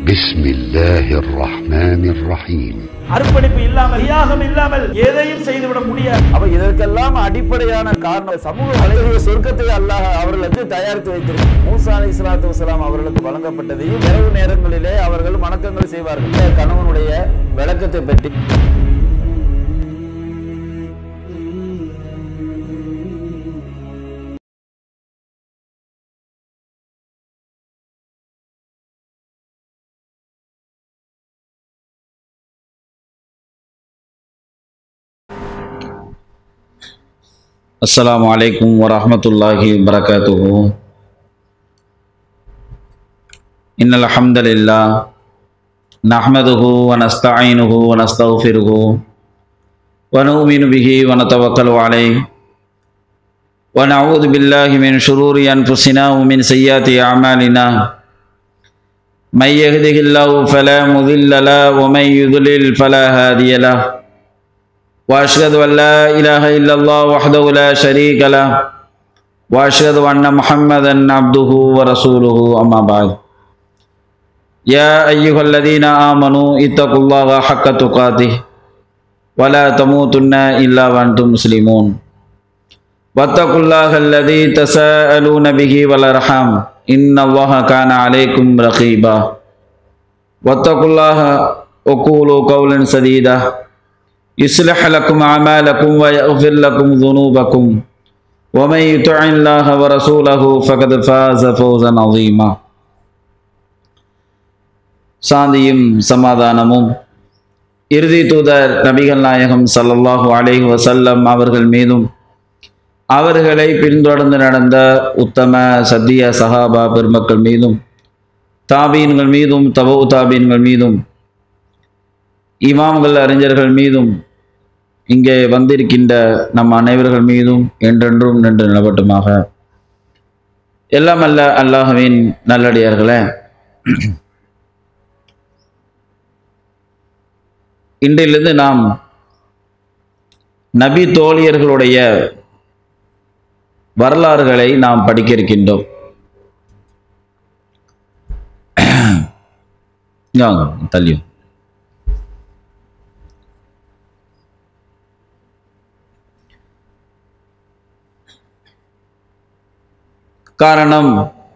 بسم الله الرحمن الرحيم அர்ப்பணிப்பு இல்லாமல் தியாகம் இல்லாமல் எதையும் செய்துவிட முடியாது அப்ப இதற்கெல்லாம் அடிப்படையான காரணம் சமூக வலைதள சொர்க்கத்தை அல்லாஹ் அவர்களுக்கு தயாரித்து வைத்திருக்கிறார் மூசா அலை இஸ்லாத்து வசலாம் அவர்களுக்கு வழங்கப்பட்டதையும் இரவு நேரங்களிலே அவர்கள் வணக்கங்கள் செய்வார்கள் இந்த கணவனுடைய விளக்கத்தை பற்றி السلام عليكم ورحمة الله وبركاته إن الحمد لله نحمده ونستعينه ونستغفره ونؤمن به ونتوكل عليه ونعوذ بالله من شرور أنفسنا ومن سيئات أعمالنا من يهده الله فلا مضل له ومن يضلل فلا هادي له واشهد ان لا اله الا الله وحده لا شريك له واشهد ان محمدا عبده ورسوله اما بعد يا ايها الذين امنوا اتقوا الله حق تقاته ولا تموتن الا وانتم مسلمون واتقوا الله الذي تساءلون به والارحام ان الله كان عليكم رقيبا واتقوا الله وقولوا قولا سديدا يصلح لكم أعمالكم ويغفر لكم ذنوبكم ومن يطع الله ورسوله فقد فاز فوزا عظيما சாந்தியும் சமாதானமும் இறுதி தூதர் நபிகள் நாயகம் ஸல்லல்லாஹு அலைஹி வஸல்லம் அவர்கள் மீதும் அவர்களை பின்தொடர்ந்து நடந்த உத்தம சத்திய சஹாபா பெருமக்கள் மீதும் தாபீன்கள் மீதும் தபு தாபீன்கள் மீதும் இமாம்கள் அறிஞர்கள் மீதும் இங்கே வந்திருக்கின்ற நம் அனைவர்கள் மீதும் என்றென்றும் நின்று நிலவட்டுமாக எல்லாம் அல்ல அல்லாஹுவின் நல்லடியார்களே இன்றிலிருந்து நாம் நபி தோழியர்களுடைய வரலாறுகளை நாம் படிக்க இருக்கின்றோம் தள்ளியும் காரணம்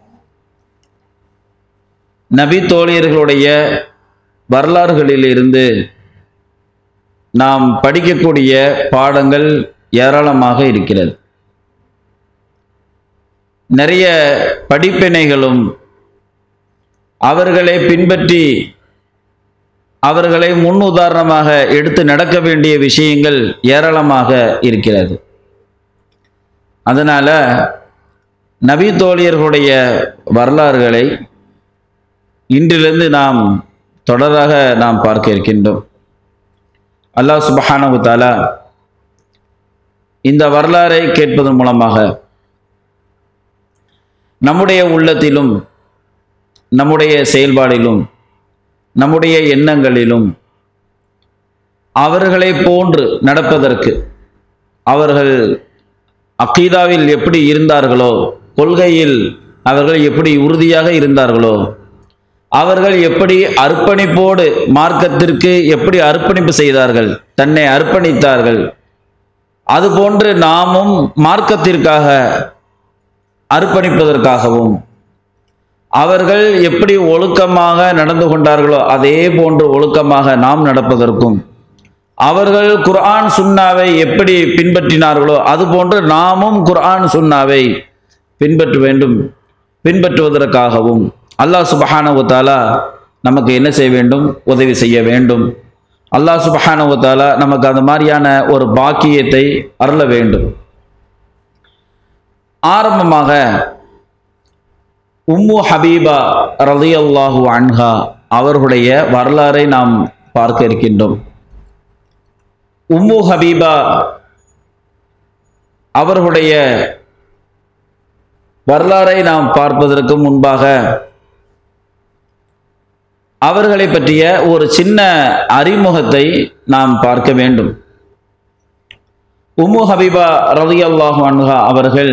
நபி தோழியர்களுடைய வரலாறுகளிலிருந்து நாம் படிக்கக்கூடிய பாடங்கள் ஏராளமாக இருக்கிறது நிறைய படிப்பினைகளும் அவர்களை பின்பற்றி அவர்களை முன் உதாரணமாக எடுத்து நடக்க வேண்டிய விஷயங்கள் ஏராளமாக இருக்கிறது அதனால் நபி தோழியர்களுடைய வரலாறுகளை இன்றிலிருந்து நாம் தொடராக நாம் பார்க்க இருக்கின்றோம் அல்லாஹ் சுபஹானு தாலா இந்த வரலாறை கேட்பதன் மூலமாக நம்முடைய உள்ளத்திலும் நம்முடைய செயல்பாடிலும் நம்முடைய எண்ணங்களிலும் அவர்களை போன்று நடப்பதற்கு அவர்கள் அக்கீதாவில் எப்படி இருந்தார்களோ கொள்கையில் அவர்கள் எப்படி உறுதியாக இருந்தார்களோ அவர்கள் எப்படி அர்ப்பணிப்போடு மார்க்கத்திற்கு எப்படி அர்ப்பணிப்பு செய்தார்கள் தன்னை அர்ப்பணித்தார்கள் அதுபோன்று நாமும் மார்க்கத்திற்காக அர்ப்பணிப்பதற்காகவும் அவர்கள் எப்படி ஒழுக்கமாக நடந்து கொண்டார்களோ அதே போன்று ஒழுக்கமாக நாம் நடப்பதற்கும் அவர்கள் குர்ஆன் சுன்னாவை எப்படி பின்பற்றினார்களோ அதுபோன்று நாமும் குர்ஆன் சுன்னாவை பின்பற்ற வேண்டும் பின்பற்றுவதற்காகவும் அல்லாஹ் சுபஹானவு தாலா நமக்கு என்ன செய்ய வேண்டும் உதவி செய்ய வேண்டும் அல்லாஹ் சுபஹானவு தாலா நமக்கு அந்த மாதிரியான ஒரு பாக்கியத்தை அருள வேண்டும் ஆரம்பமாக உம்மு ஹபீபா ரலியல்லாஹு அன்ஹா அவர்களுடைய வரலாறை நாம் பார்க்க இருக்கின்றோம் உம்மு ஹபீபா அவர்களுடைய வரலாறை நாம் பார்ப்பதற்கு முன்பாக அவர்களை பற்றிய ஒரு சின்ன அறிமுகத்தை நாம் பார்க்க வேண்டும் உம்மு ஹபீபா ரலியல்லாஹு அன்ஹா அவர்கள்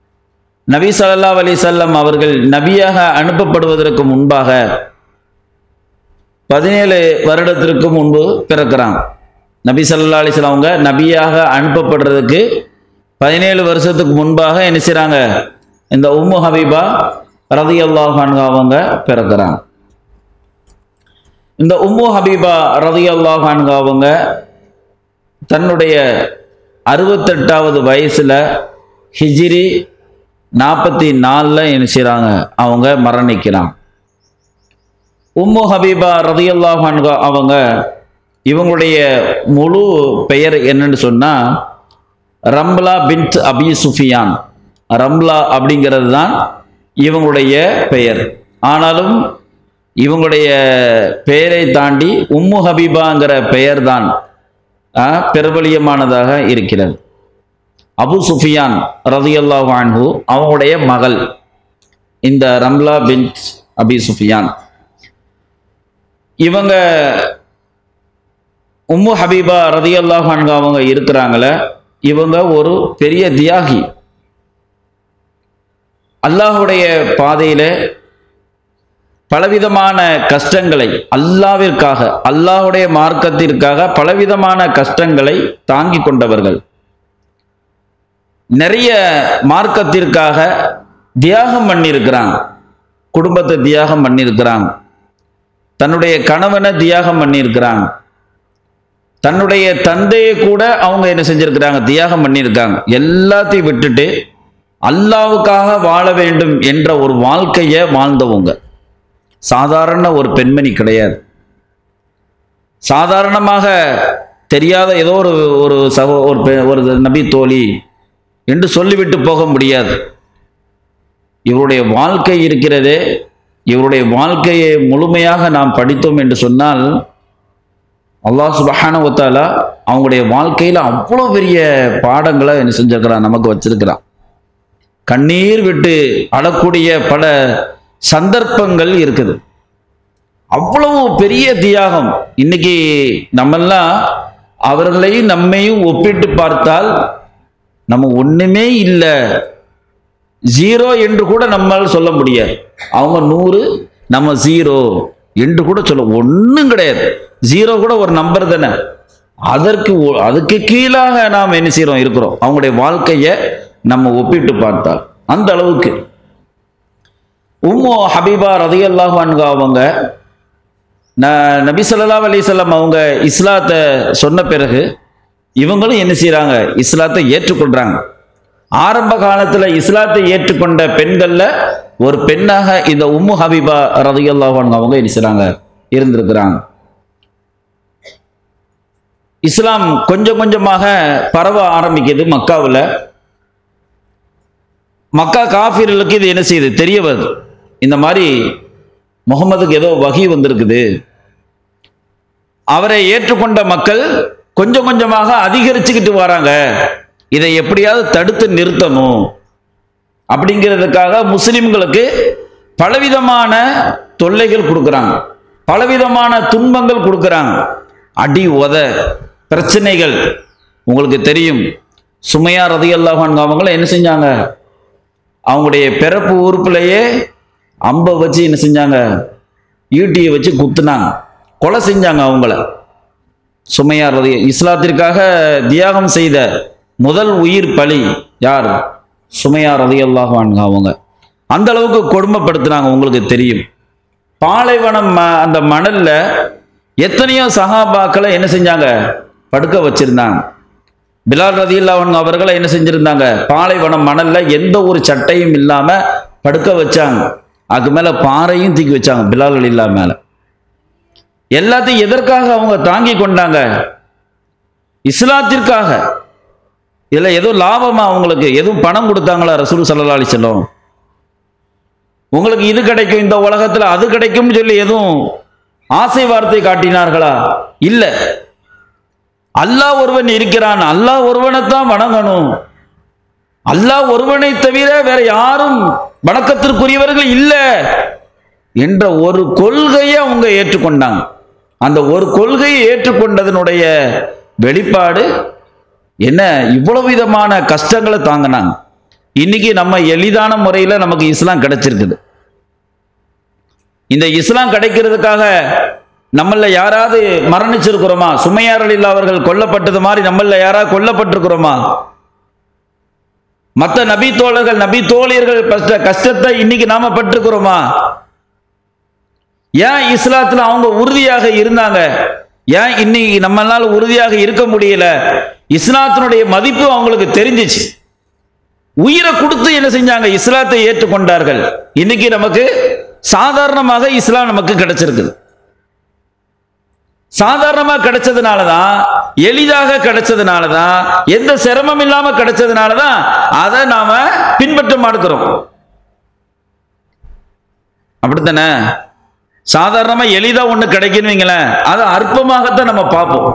நபி ஸல்லல்லாஹு அலைஹி வஸல்லம் அவர்கள் நபியாக அனுப்பப்படுவதற்கு முன்பாக பதினேழு வருடத்திற்கு முன்பு பிறக்கிறாங்க நபி ஸல்லல்லாஹு அலைஹி வஸல்லம் அவங்க நபியாக அனுப்பப்படுறதுக்கு பதினேழு வருஷத்துக்கு முன்பாக என்ன செய்றாங்க இந்த உம்மு ஹபீபா ரதியல்லாஹு அன்ஹா அவங்க பிறக்கிறாங்க இந்த உம்மு ஹபீபா ரதியல்லாஹு அன்ஹா அவங்க தன்னுடைய அறுபத்தெட்டாவது வயசுல ஹிஜ்ரி நாற்பத்தி நாலில் என்ன செய்கிறாங்க அவங்க மரணிக்கிறாங்க உம்மு ஹபீபா ரதியல்லாஹு அன்ஹா அவங்க இவங்களுடைய முழு பெயர் என்னன்னு சொன்னால் ரம்லா பின்த் அபி சுஃபியான் ரம்லா அப்படிங்கிறது தான் இவங்களுடைய பெயர் ஆனாலும் இவங்களுடைய பெயரை தாண்டி உம்மு ஹபீபாங்கிற பெயர் தான் பிரபலியமானதாக இருக்கிறது அபு சுஃபியான் ரதியல்லாஹு அன்ஹு அவங்களுடைய மகள் இந்த ரம்லா பின்த் அபி சுஃபியான் இவங்க உம்மு ஹபீபா ரதியல்லாஹு அன்ஹு அவங்க இருக்கிறாங்களே இவங்க ஒரு பெரிய தியாகி அல்லாஹுடைய பாதையில பலவிதமான கஷ்டங்களை அல்லாவிற்காக அல்லாஹுடைய மார்க்கத்திற்காக பலவிதமான கஷ்டங்களை தாங்கி கொண்டவர்கள் நிறைய மார்க்கத்திற்காக தியாகம் பண்ணியிருக்கிறாங்க குடும்பத்தை தியாகம் பண்ணியிருக்கிறாங்க தன்னுடைய கணவனை தியாகம் பண்ணியிருக்கிறாங்க தன்னுடைய தந்தையை கூட அவங்க என்ன செஞ்சிருக்கிறாங்க தியாகம் பண்ணியிருக்காங்க எல்லாத்தையும் விட்டுட்டு அல்லாவுக்காக வாழ வேண்டும் என்ற ஒரு வாழ்க்கையை வாழ்ந்தவங்க சாதாரண ஒரு பெண்மணி கிடையாது சாதாரணமாக தெரியாத ஏதோ ஒரு ஒரு சகோ ஒரு பெ- ஒரு நபி தோழி என்று சொல்லிவிட்டு போக முடியாது இவருடைய வாழ்க்கை இருக்கிறதே இவருடைய வாழ்க்கையை முழுமையாக நாம் படித்தோம் என்று சொன்னால் அல்லாஹ் சுபஹான ஒத்தாலா அவங்களுடைய வாழ்க்கையில் அவ்வளோ பெரிய பாடங்களை என்ன செஞ்சிருக்கிறான் நமக்கு வச்சிருக்கிறான் கண்ணீர் விட்டு அழக்கூடிய பல சந்தர்ப்பங்கள் இருக்குது அவ்வளவு பெரிய தியாகம் இன்னைக்கு நம்மெல்லாம் அவர்களையும் நம்மையும் ஒப்பிட்டு பார்த்தால் நம்ம ஒண்ணுமே இல்லை ஜீரோ என்று கூட நம்மால் சொல்ல முடியாது அவங்க நூறு நம்ம ஜீரோ என்று கூட சொல்ல ஒன்றும் கிடையாது ஜீரோ கூட ஒரு நம்பர் தானே அதற்கு ஒ- அதுக்கு கீழாக நாம் என்ன செய்கிறோம் இருக்கிறோம் அவங்களுடைய வாழ்க்கையை நம்ம ஒப்பிட்டு பார்த்தால் அந்த அளவுக்கு உம்மு ஹபீபா ரதியல்லாஹு அன்ஹா அவங்க ந நபி ஸல்லல்லாஹு அலைஹி வஸல்லம் அவங்க இஸ்லாத்தை சொன்ன பிறகு இவங்களும் என்ன செய்கிறாங்க இஸ்லாத்தை ஏற்றுக்கொள்றாங்க ஆரம்ப காலத்தில் இஸ்லாத்தை ஏற்றுக்கொண்ட பெண்களில் ஒரு பெண்ணாக இந்த உம்மு ஹபீபா ரதியல்லாஹு அன்ஹா அவங்க என்ன செய்கிறாங்க இருந்திருக்கிறாங்க இஸ்லாம் கொஞ்சம் கொஞ்சமாக பரவ ஆரம்பிக்குது மக்காவில் மக்கா காஃபிர்களுக்கு இது என்ன செய்யுது தெரிய வருது இந்த மாதிரி முகமதுக்கு ஏதோ வகி வந்திருக்குது அவரை ஏற்றுக்கொண்ட மக்கள் கொஞ்சம் கொஞ்சமாக அதிகரிச்சுக்கிட்டு வராங்க இதை எப்படியாவது தடுத்து நிறுத்தணும் அப்படிங்கிறதுக்காக முஸ்லிம்களுக்கு பலவிதமான தொல்லைகள் கொடுக்குறாங்க பலவிதமான துன்பங்கள் கொடுக்குறாங்க அடி உத பிரச்சனைகள் உங்களுக்கு தெரியும் சுமையா ரதியல்லாஹு அன்ஹு அவங்கள என்ன செஞ்சாங்க அவங்களுடைய பிறப்பு உறுப்புலையே அம்பை வச்சு என்ன செஞ்சாங்க ஈட்டியை வச்சு குத்துனாங்க கொலை செஞ்சாங்க அவங்கள சுமையார் ரதி இஸ்லாத்திற்காக தியாகம் செய்த முதல் உயிர் பலி யார் சுமையார் ரதி அல்லாஹ் அவங்க அந்த அளவுக்கு கொடுமைப்படுத்துனாங்க உங்களுக்கு தெரியும் பாலைவனம் ம- அந்த மணல்ல எத்தனையோ சகாபாக்களை என்ன செஞ்சாங்க படுக்க வச்சிருந்தாங்க பிலால் ரதியுல்லாஹன் அவர்களை என்ன செஞ்சிருந்தாங்க பாலைவனம் மணல்ல எந்த ஒரு சட்டையும் இல்லாம படுக்க வச்சாங்க அதுக்கு மேல பாறையும் தூக்கி வச்சாங்க பிலால் அலில்லா மேல எல்லாத்தையும் எதற்காக அவங்க தாங்கி கொண்டாங்க இஸ்லாத்திற்காக இதுல ஏதோ லாபமா அவங்களுக்கு எதுவும் பணம் கொடுத்தாங்களா ரசூல் சல்லா அலி செல்லம் உங்களுக்கு இது கிடைக்கும் இந்த உலகத்துல அது கிடைக்கும்னு சொல்லி எதுவும் ஆசை வார்த்தை காட்டினார்களா இல்ல அல்லாஹ் ஒருவன் இருக்கிறான் அல்லாஹ் ஒருவனைத்தான் வணங்கணும் அல்லாஹ் ஒருவனை தவிர வேற யாரும் வணக்கத்திற்குரியவர்கள் இல்ல என்ற ஒரு கொள்கையை அவங்க ஏற்றுக்கொண்டாங்க அந்த ஒரு கொள்கையை ஏற்றுக்கொண்டதனுடைய வெளிப்பாடு என்ன இவ்வளவு விதமான கஷ்டங்களை தாங்கினாங்க இன்னைக்கு நம்ம எளிதான முறையில் நமக்கு இஸ்லாம் கிடைச்சிருக்குது இந்த இஸ்லாம் கிடைக்கிறதுக்காக நம்மள யாராவது மரணிச்சிருக்கிறோமா சுமையாரலில் அவர்கள் கொல்லப்பட்டது மாதிரி நம்மள யாராவது கொல்லப்பட்டிருக்கிறோமா மற்ற நபி தோழர்கள் நபி தோழியர்கள் பட்ட கஷ்டத்தை இன்னைக்கு நாம பட்டிருக்கிறோமா ஏன் இஸ்லாத்துல அவங்க உறுதியாக இருந்தாங்க ஏன் இன்னைக்கு நம்மளால உறுதியாக இருக்க முடியல இஸ்லாத்தினுடைய மதிப்பு அவங்களுக்கு தெரிஞ்சிச்சு உயிரை கொடுத்து என்ன செஞ்சாங்க இஸ்லாத்தை ஏற்றுக்கொண்டார்கள் இன்னைக்கு நமக்கு சாதாரணமாக இஸ்லாம் நமக்கு கிடைச்சிருக்குது சாதாரணமா கிடைச்சதுனால தான் எளிதாக கிடைச்சதுனால தான் எந்த சிரமம் இல்லாம கிடைச்சதுனால தான் அதை நாம பின்பற்ற மாட்டுக்கிறோம் அப்படித்தானே சாதாரணமா எளிதா ஒண்ணு கிடைக்குன்னு வைங்களேன் அதை அற்பமாகத்தான் நம்ம பார்ப்போம்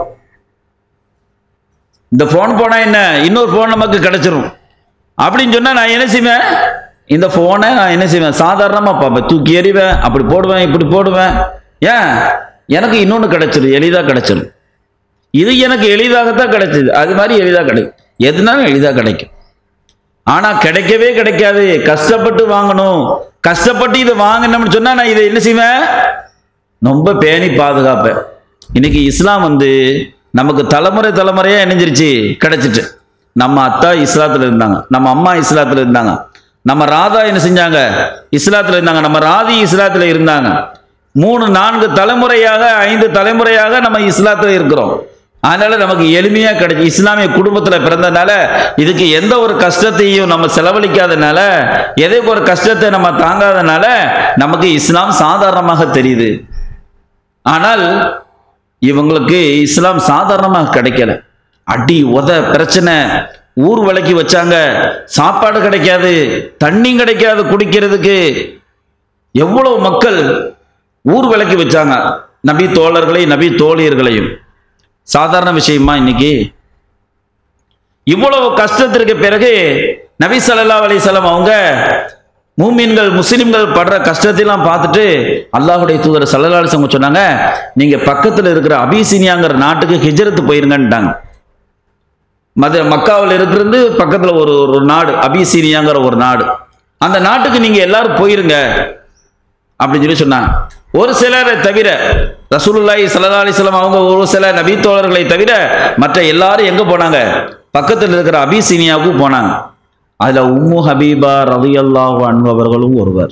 இந்த போன் போனா என்ன இன்னொரு போன் நமக்கு கிடைச்சிரும் அப்படின்னு சொன்னா நான் என்ன செய்வேன் இந்த போனை நான் என்ன செய்வேன் சாதாரணமா பார்ப்பேன் தூக்கி எறிவேன் அப்படி போடுவேன் இப்படி போடுவேன் ஏன் எனக்கு இன்னொன்று கிடைச்சிடும் எளிதாக கிடைச்சிடும் இது எனக்கு எளிதாகத்தான் கிடைச்சது அது மாதிரி எளிதாக கிடைக்கும் எதுனாலும் எளிதாக கிடைக்கும் ஆனா கிடைக்கவே கிடைக்காது கஷ்டப்பட்டு வாங்கணும் கஷ்டப்பட்டு இதை வாங்கினோம்னு சொன்னா நான் இதை என்ன செய்வேன் ரொம்ப பேணி பாதுகாப்பேன் இன்னைக்கு இஸ்லாம் வந்து நமக்கு தலைமுறை தலைமுறையா இணைஞ்சிருச்சு கிடைச்சிட்டு நம்ம அத்தா இஸ்லாத்துல இருந்தாங்க நம்ம அம்மா இஸ்லாத்துல இருந்தாங்க நம்ம ராதா என்ன செஞ்சாங்க இஸ்லாத்துல இருந்தாங்க நம்ம ராதி இஸ்லாத்துல இருந்தாங்க மூணு நான்கு தலைமுறையாக ஐந்து தலைமுறையாக நம்ம இஸ்லாத்துல இருக்கிறோம் அதனால நமக்கு எளிமையா கிடைச்சு இஸ்லாமிய குடும்பத்துல பிறந்தனால இதுக்கு எந்த ஒரு கஷ்டத்தையும் நம்ம செலவழிக்காதனால எதை ஒரு கஷ்டத்தை நம்ம தாங்காதனால நமக்கு இஸ்லாம் சாதாரணமாக தெரியுது ஆனால் இவங்களுக்கு இஸ்லாம் சாதாரணமாக கிடைக்கல அடி உத பிரச்சனை ஊர் விலைக்கு வச்சாங்க சாப்பாடு கிடைக்காது தண்ணி கிடைக்காது குடிக்கிறதுக்கு எவ்வளவு மக்கள் ஊர் விலைக்கு வச்சாங்க நபி தோழர்களையும் நபி தோழியர்களையும் சாதாரண விஷயமா இன்னைக்கு இவ்வளவு கஷ்டத்திற்கு பிறகு நபி ஸல்லல்லாஹு அலைஹி வஸல்லம் அவங்க மூமின்கள் முஸ்லிம்கள் படுற கஷ்டத்தையெல்லாம் பார்த்துட்டு அல்லாஹ்வுடைய தூதர் ஸல்லல்லாஹு அலைஹி வஸல்லம் சொன்னாங்க நீங்க பக்கத்துல இருக்கிற அபிசீனியாங்கிற நாட்டுக்கு ஹிஜ்ரத் போயிருங்கன்ட்டாங்க மத மக்காவில் இருக்கிறது பக்கத்துல ஒரு ஒரு நாடு அபிசீனியாங்கிற ஒரு நாடு அந்த நாட்டுக்கு நீங்க எல்லாரும் போயிருங்க அப்படின்னு சொல்லி சொன்னாங்க ஒரு சிலரை தவிர ரசூலுல்லாஹி ஸல்லல்லாஹு அலைஹி வஸல்லம் அவங்க ஒரு சில நபி தோழர்களை தவிர மற்ற எல்லாரும் எங்க போனாங்க பக்கத்தில் இருக்கிற அபிசீனியாவுக்கு போனாங்க அதுல உம்மு ஹபீபா ரலியல்லாஹு அன்ஹு அவர்களும் ஒருவர்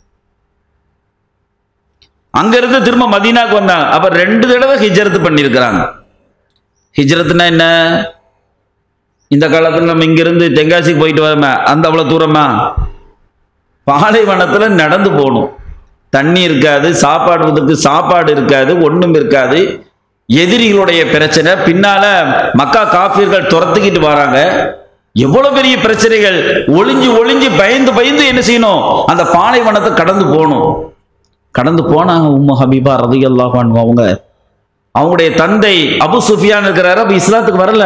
அங்க இருந்து திரும்ப மதீனாக்கு வந்தாங்க அப்ப ரெண்டு தடவை ஹிஜ்ரத் பண்ணியிருக்கிறாங்க ஹிஜ்ரத்னா என்ன இந்த காலத்துல நம்ம இங்கிருந்து தென்காசிக்கு போயிட்டு வரோமே அந்த அவ்வளவு தூரமா பாலைவனத்துல நடந்து போகணும் தண்ணி இருக்காது சாப்பாடுறதுக்கு சாப்பாடு இருக்காது ஒண்ணும் இருக்காது எதிரிகளுடைய பிரச்சனை பின்னால மக்கா காஃபிர்கள் துரத்துக்கிட்டு வராங்க எவ்வளவு பெரிய பிரச்சனைகள் ஒளிஞ்சு ஒளிஞ்சு பயந்து பயந்து என்ன செய்யணும் அந்த பாலைவனத்தை கடந்து போகணும் கடந்து போனாங்க உம்மு ஹபீபா ரதியல்லாஹு அன்ஹு அவங்க அவங்களுடைய தந்தை அபு சுஃபியான் இருக்கிறாரு அப்ப இஸ்லாத்துக்கு வரல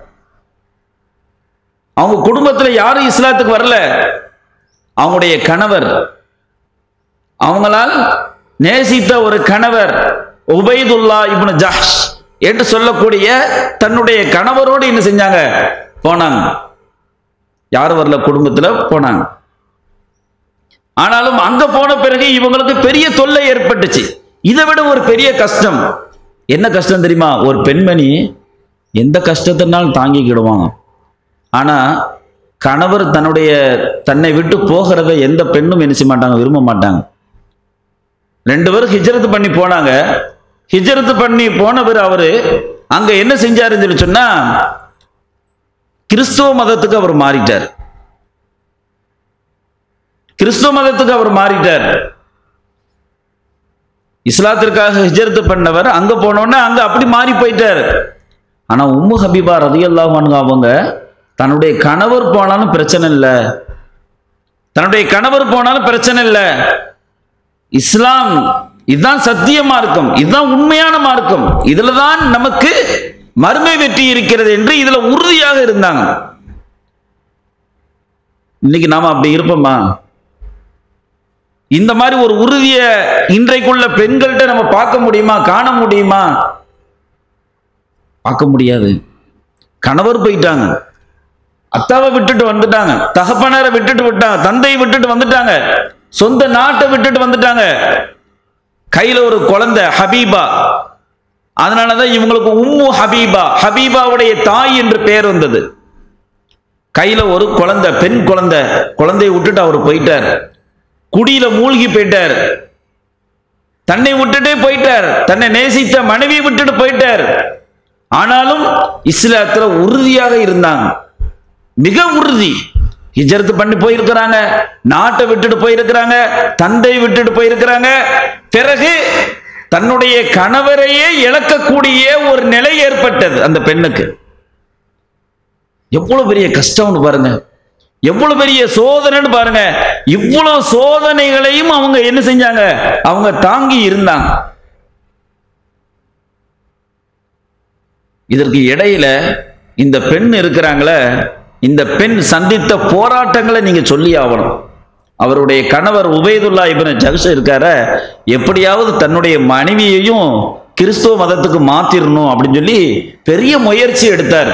அவங்க குடும்பத்துல யாரும் இஸ்லாத்துக்கு வரல அவங்களுடைய கணவர் அவங்களால் நேசித்த ஒரு கணவர் உபைதுல்லா இப்னு ஜஹ்ஷ் என்று சொல்லக்கூடிய தன்னுடைய கணவரோடு என்ன செஞ்சாங்க போனாங்க யார் வரல குடும்பத்துல போனாங்க ஆனாலும் அங்க போன பிறகு இவங்களுக்கு பெரிய தொல்லை ஏற்பட்டுச்சு இதை விட ஒரு பெரிய கஷ்டம் என்ன கஷ்டம் தெரியுமா ஒரு பெண்மணி எந்த கஷ்டத்தினாலும் தாங்கிக்கிடுவாங்க ஆனா கணவர் தன்னுடைய தன்னை விட்டு போகிறத எந்த பெண்ணும் என்ன செய்ய மாட்டாங்க விரும்ப மாட்டாங்க ரெண்டு பேரும் ஹிஜ்ரத் பண்ணி போனாங்க ஹிஜ்ரத் பண்ணி போனவர் அவரு அங்க என்ன செஞ்சாருன்னு சொல்லி சொன்னா கிறிஸ்துவ மதத்துக்கு அவர் மாறிட்டார் கிறிஸ்துவ மதத்துக்கு அவர் மாறிட்டார் இஸ்லாத்திற்காக ஹிஜ்ரத் பண்ணவர் அங்க போனோடனே அங்க அப்படி மாறி போயிட்டார் ஆனா உம்மு ஹபீபா ரதியல்லாஹு அன்ஹு அவங்க தன்னுடைய கணவர் போனாலும் பிரச்சனை இல்லை தன்னுடைய கணவர் போனாலும் பிரச்சனை இல்லை இஸ்லாம் இதுதான் சத்திய மார்க்கம் இதுதான் உண்மையான மார்க்கம் இதுல தான் நமக்கு மறுமை வெற்றி இருக்கிறது என்று இதுல உறுதியாக இருந்தாங்க இன்னைக்கு நாம அப்படி இருப்போமா இந்த மாதிரி ஒரு உறுதிய இன்றைக்குள்ள பெண்கள்கிட்ட நம்ம பார்க்க முடியுமா காண முடியுமா பார்க்க முடியாது கணவர் போயிட்டாங்க அத்தாவை விட்டுட்டு வந்துட்டாங்க தகப்பனரை விட்டுட்டு விட்டாங்க தந்தையை விட்டுட்டு வந்துட்டாங்க சொந்த நாட்டை விட்டுட்டு வந்துட்டாங்க கையில ஒரு குழந்தை ஹபீபா அதனாலதான் இவங்களுக்கு உம்மு ஹபீபா ஹபீபாவுடைய தாய் என்று பெயர் வந்தது கையில ஒரு குழந்தை பெண் குழந்தை குழந்தையை விட்டுட்டு அவர் போயிட்டார் குடியில மூழ்கி போயிட்டார் தன்னை விட்டுட்டே போயிட்டார் தன்னை நேசித்த மனைவி விட்டுட்டு போயிட்டார் ஆனாலும் இஸ்லாத்துல உறுதியாக இருந்தாங்க மிக உறுதி ஹிஜரத்து பண்ணி போயிருக்கிறாங்க நாட்டை விட்டுட்டு போயிருக்கிறாங்க தந்தை விட்டுட்டு போயிருக்கிறாங்க பிறகு தன்னுடைய கணவரையே இழக்கக்கூடிய ஒரு நிலை ஏற்பட்டது அந்த பெண்ணுக்கு எவ்வளவு பெரிய கஷ்டம்னு பாருங்க எவ்வளவு பெரிய சோதனைன்னு பாருங்க இவ்வளவு சோதனைகளையும் அவங்க என்ன செஞ்சாங்க அவங்க தாங்கி இருந்தாங்க இதற்கு இடையில இந்த பெண் இருக்கிறாங்களே இந்த பெண் சந்தித்த போராட்டங்களை நீங்க சொல்லி ஆகணும் அவருடைய கணவர் உபைதுல்லா இப்னு ஜக்ஷ இருக்கார எப்படியாவது தன்னுடைய மனைவியையும் கிறிஸ்துவ மதத்துக்கு மாத்திரணும் அப்படின்னு சொல்லி பெரிய முயற்சி எடுத்தார்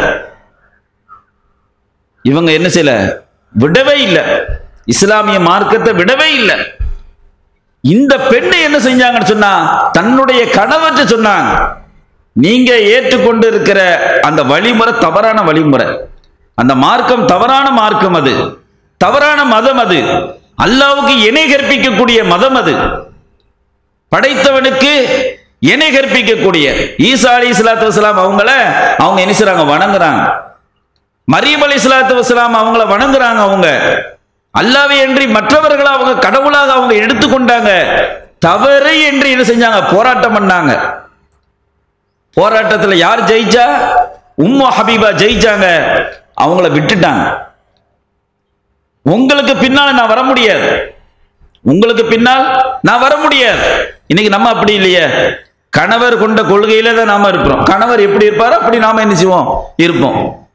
இவங்க என்ன செய்யல விடவே இல்லை இஸ்லாமிய மார்க்கத்தை விடவே இல்லை இந்த பெண்ணை என்ன செஞ்சாங்கன்னு சொன்னா தன்னுடைய கணவர்கிட்ட சொன்னாங்க நீங்க ஏற்றுக்கொண்டு இருக்கிற அந்த வழிமுறை தவறான வழிமுறை அந்த மார்க்கம் தவறான மார்க்கம் அது தவறான மதம் அது அல்லாவுக்கு இணை கற்பிக்கக்கூடிய மதம் அது படைத்தவனுக்கு இணை கற்பிக்கக்கூடிய ஈசா அலி இஸ்லாத்து வசலாம் அவங்கள அவங்க என்ன செய்றாங்க வணங்குறாங்க மரியம் அலி இஸ்லாத்து வசலாம் அவங்கள வணங்குறாங்க அவங்க அல்லாவை என்று மற்றவர்களை அவங்க கடவுளாக அவங்க எடுத்துக்கொண்டாங்க தவறு என்று என்ன செஞ்சாங்க போராட்டம் பண்ணாங்க போராட்டத்துல யார் ஜெயிச்சா உம்மு ஹபீபா ஜெயிச்சாங்க அவங்கள விட்டுட்டாங்க உங்களுக்கு பின்னால் நான் வர முடியாது உங்களுக்கு பின்னால் நான் வர முடியாது இன்னைக்கு நம்ம அப்படி இல்லையே கணவர் கொண்ட கொள்கையில தான் நாம இருக்கிறோம் கணவர் எப்படி இருப்பாரோ அப்படி நாம என்ன செய்வோம் இருப்போம்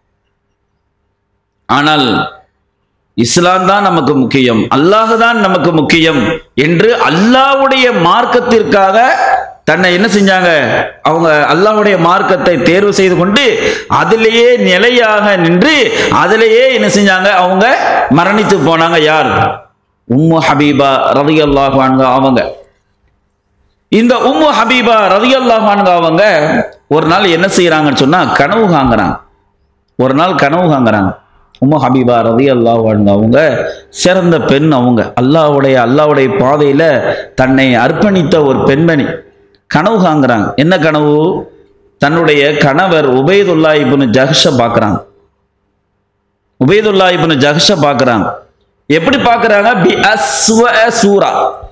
ஆனால் இஸ்லாம் தான் நமக்கு முக்கியம் அல்லாஹ் தான் நமக்கு முக்கியம் என்று அல்லாஹ்வுடைய மார்க்கத்திற்காக தன்னை என்ன செஞ்சாங்க அவங்க அல்லாஹ்வுடைய மார்க்கத்தை தேர்வு செய்து கொண்டு அதிலேயே நிலையாக நின்று அதிலேயே என்ன செஞ்சாங்க அவங்க மரணித்து போனாங்க யார் உம்மு ஹபீபா ரதியல்லாஹு அன்ஹா அவங்க இந்த உம்மு ஹபீபா ரதியல்லாஹு அன்ஹா அவங்க ஒரு நாள் என்ன செய்யறாங்கன்னு சொன்னா கனவு காங்குறாங்க ஒரு நாள் கனவு காங்குறாங்க உம்மு ஹபீபா ரதி அல்லாஹ் அவங்க சிறந்த பெண் அவங்க அல்லாஹ்வுடைய அல்லாஹ்வுடைய பாதையில தன்னை அர்ப்பணித்த ஒரு பெண்மணி கனவு காங்குறாங்க என்ன கனவு தன்னுடைய கணவர் உபைதுல்லா இப்னு ஜஹ்ஷ பார்க்கறாங்க உபைதுல்லா இப்னு ஜஹ்ஷ பார்க்கறாங்க எப்படி பார்க்கறாங்க பி அஸ்வ சூரா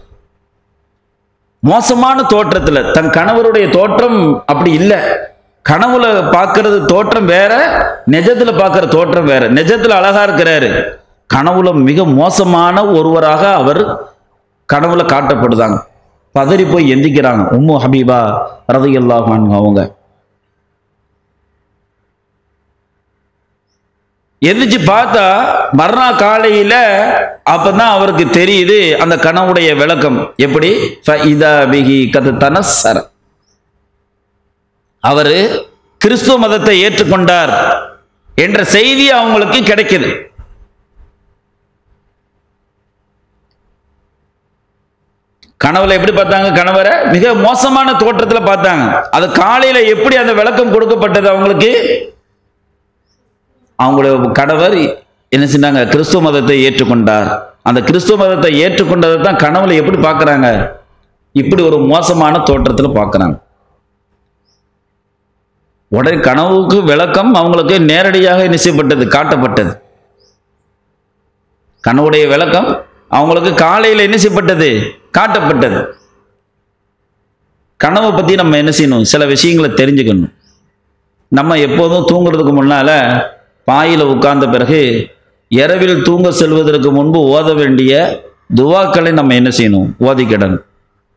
மோசமான தோற்றத்துல தன் கணவருடைய தோற்றம் அப்படி இல்லை கனவுல பார்க்கறது தோற்றம் வேற நிஜத்துல பார்க்கிற தோற்றம் வேற நிஜத்துல அழகா இருக்கிறாரு கனவுல மிக மோசமான ஒருவராக அவர் கனவுல காட்டப்படுதாங்க பதறி போய் எந்திக்கிறாங்க உம்மு ஹபீபா ரதையல்லாஹ் அவங்க எந்திரிச்சு பார்த்தா மறுநாள் காலையில அப்பதான் அவருக்கு தெரியுது அந்த கனவுடைய விளக்கம் எப்படி ஃபஇதா பிஹி கது தனசர அவரு கிறிஸ்துவ மதத்தை ஏற்றுக்கொண்டார் என்ற செய்தி அவங்களுக்கு கிடைக்குது கனவுல எப்படி பார்த்தாங்க கணவரை மிக மோசமான தோற்றத்துல பார்த்தாங்க அது காலையில எப்படி அந்த விளக்கம் கொடுக்கப்பட்டது அவங்களுக்கு அவங்களுடைய கணவர் என்ன செஞ்சாங்க கிறிஸ்துவ மதத்தை ஏற்றுக்கொண்டார் அந்த கிறிஸ்துவ மதத்தை ஏற்றுக்கொண்டதை தான் கனவுல எப்படி பார்க்கறாங்க இப்படி ஒரு மோசமான தோற்றத்துல பார்க்கறாங்க உடனே கனவுக்கு விளக்கம் அவங்களுக்கு நேரடியாக நிச்சயப்பட்டது காட்டப்பட்டது கனவுடைய விளக்கம் அவங்களுக்கு காலையில் என்ன செய்யப்பட்டது காட்டப்பட்டது கனவை பற்றி நம்ம என்ன செய்யணும் சில விஷயங்களை தெரிஞ்சுக்கணும் நம்ம எப்போதும் தூங்குறதுக்கு முன்னால பாயில் உட்கார்ந்த பிறகு இரவில் தூங்க செல்வதற்கு முன்பு ஓத வேண்டிய துவாக்களை நம்ம என்ன செய்யணும் ஓதிக்கிடணும்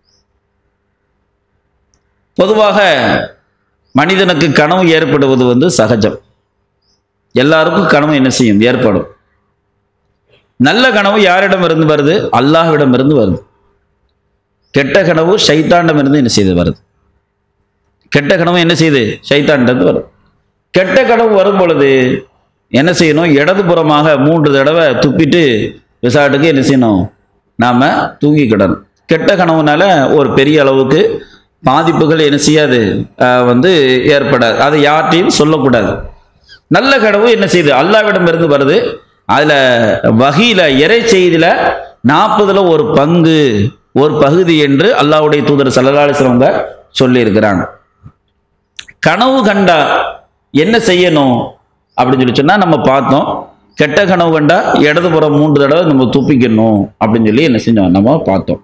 பொதுவாக மனிதனுக்கு கனவு ஏற்படுவது வந்து சகஜம் எல்லாருக்கும் கனவு என்ன செய்யும் ஏற்படும் நல்ல கனவு யாரிடம் இருந்து வருது அல்லாஹ்விடம் இருந்து வருது கெட்ட கனவு சைத்தாண்டம் இருந்து என்ன செய்து வருது கெட்ட கனவு என்ன செய்யுது சைத்தாண்டம் வருது கெட்ட கனவு வரும் பொழுது என்ன செய்யணும் இடதுபுறமாக மூன்று தடவை துப்பிட்டு விசாட்டுக்கு என்ன செய்யணும் நாம தூங்கிக்கிடணும் கெட்ட கனவுனால ஒரு பெரிய அளவுக்கு பாதிப்புகள் என்ன செய்யாது ஆஹ் வந்து ஏற்படாது அதை யார்ட்டையும் சொல்லக்கூடாது நல்ல கனவு என்ன செய்யுது அல்லாவிடமிருந்து வருது அதுல வகையில இறை செய்தியில நாற்பதுல ஒரு பங்கு ஒரு பகுதி என்று அல்லாஹ்வுடைய தூதர் சல்லல்லாஹு சொல்லி இருக்கிறாங்க கனவு கண்டா என்ன செய்யணும் அப்படின்னு சொல்லி சொன்னா நம்ம பார்த்தோம் கெட்ட கனவு கண்டா இடதுபுறம் மூன்று தடவை நம்ம துப்பிக்கணும் அப்படின்னு சொல்லி என்ன செஞ்சோம் நம்ம பார்த்தோம்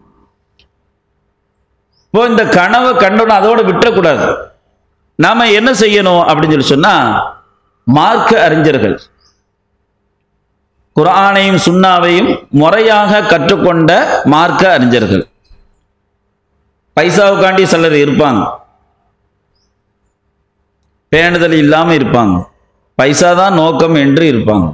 இப்போ இந்த கனவை கண்டோன்னு அதோட விட்டுறக்கூடாது நாம என்ன செய்யணும் அப்படின்னு சொல்லி சொன்னா மார்க்க அறிஞர்கள் குர்ஆனையும் சுன்னாவையும் முறையாக கற்றுக்கொண்ட மார்க்க அறிஞர்கள் பைசாவுக்காண்டி சிலர் இருப்பாங்க பேணுதல் இல்லாம இருப்பாங்க பைசா தான் நோக்கம் என்று இருப்பாங்க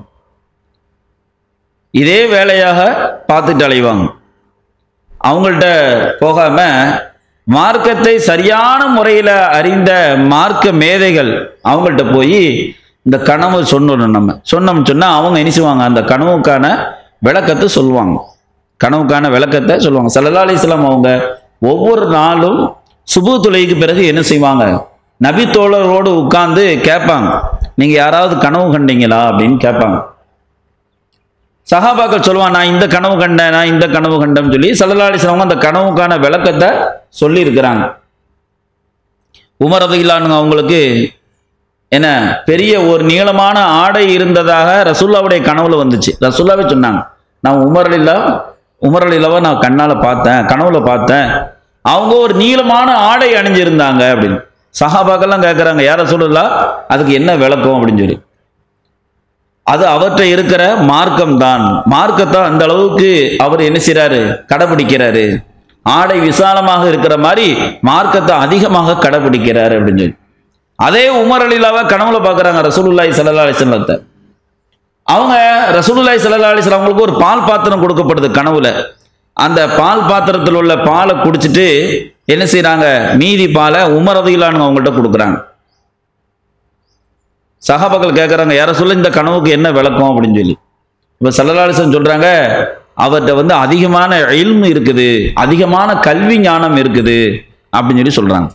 இதே வேலையாக பார்த்துட்டு அலைவாங்க அவங்கள்ட்ட போகாம மார்க்கத்தை சரியான முறையில் அறிந்த மார்க்க மேதைகள் அவங்கள்ட்ட போய் இந்த கனவு சொன்னோம் நம்ம சொன்னோம்னு சொன்னால் அவங்க என்ன செய்வாங்க அந்த கனவுக்கான விளக்கத்தை சொல்லுவாங்க கனவுக்கான விளக்கத்தை சொல்லுவாங்க சல்லல்லா அலிஸ்லாம் அவங்க ஒவ்வொரு நாளும் சுபு தொலைக்கு பிறகு என்ன செய்வாங்க நபி தோழரோடு உட்கார்ந்து கேட்பாங்க நீங்க யாராவது கனவு கண்டீங்களா அப்படின்னு கேட்பாங்க சஹாபாக்கள் சொல்லுவான் நான் இந்த கனவு கண்டேன் நான் இந்த கனவு கண்டேன்னு சொல்லி சல்லல்லா அலிஸ்லாம் அந்த கனவுக்கான விளக்கத்தை சொல்லி இருக்கிறாங்க உமர் ரதிலானுங்க அவங்களுக்கு என்ன பெரிய ஒரு நீளமான ஆடை இருந்ததாக ரசூல்லாவுடைய கனவுல வந்துச்சு ரசூல்லாவே சொன்னாங்க நான் உமர் அலிலா உமர் அலிலாவை நான் கண்ணால பார்த்தேன் கனவுல பார்த்தேன் அவங்க ஒரு நீளமான ஆடை அணிஞ்சிருந்தாங்க அப்படின்னு சஹாபாக்கெல்லாம் கேட்குறாங்க யார சொல்லலாம் அதுக்கு என்ன விளக்கம் அப்படின்னு சொல்லி அது அவற்றை இருக்கிற மார்க்கம் தான் மார்க்கத்தை அந்த அளவுக்கு அவர் என்ன செய்றாரு கடைபிடிக்கிறாரு ஆடை விசாலமாக இருக்கிற மாதிரி மார்க்கத்தை அதிகமாக கடைபிடிக்கிறாரு அப்படின்னு சொல்லி அதே உமர் அலிலாவை கனவுல பார்க்குறாங்க ரசூலுல்லாஹி ஸல்லல்லாஹு அலைஹி வஸல்லத்தை அவங்க ரசூலுல்லாஹி ஸல்லல்லாஹு அலைஹி வஸல்லம் அவங்களுக்கு ஒரு பால் பாத்திரம் கொடுக்கப்படுது கனவுல அந்த பால் பாத்திரத்தில் உள்ள பாலை குடிச்சிட்டு என்ன செய்றாங்க மீதி பாலை உமர் ரதிலான்னு அவங்கள்ட்ட கொடுக்குறாங்க சகாபாக்கள் கேட்குறாங்க யார சொல்ல இந்த கனவுக்கு என்ன விளக்கம் அப்படின்னு சொல்லி இப்போ சல்லலாலிசன் சொல்றாங்க அவர்கிட்ட வந்து அதிகமான இல்மு இருக்குது அதிகமான கல்வி ஞானம் இருக்குது அப்படின்னு சொல்லி சொல்றாங்க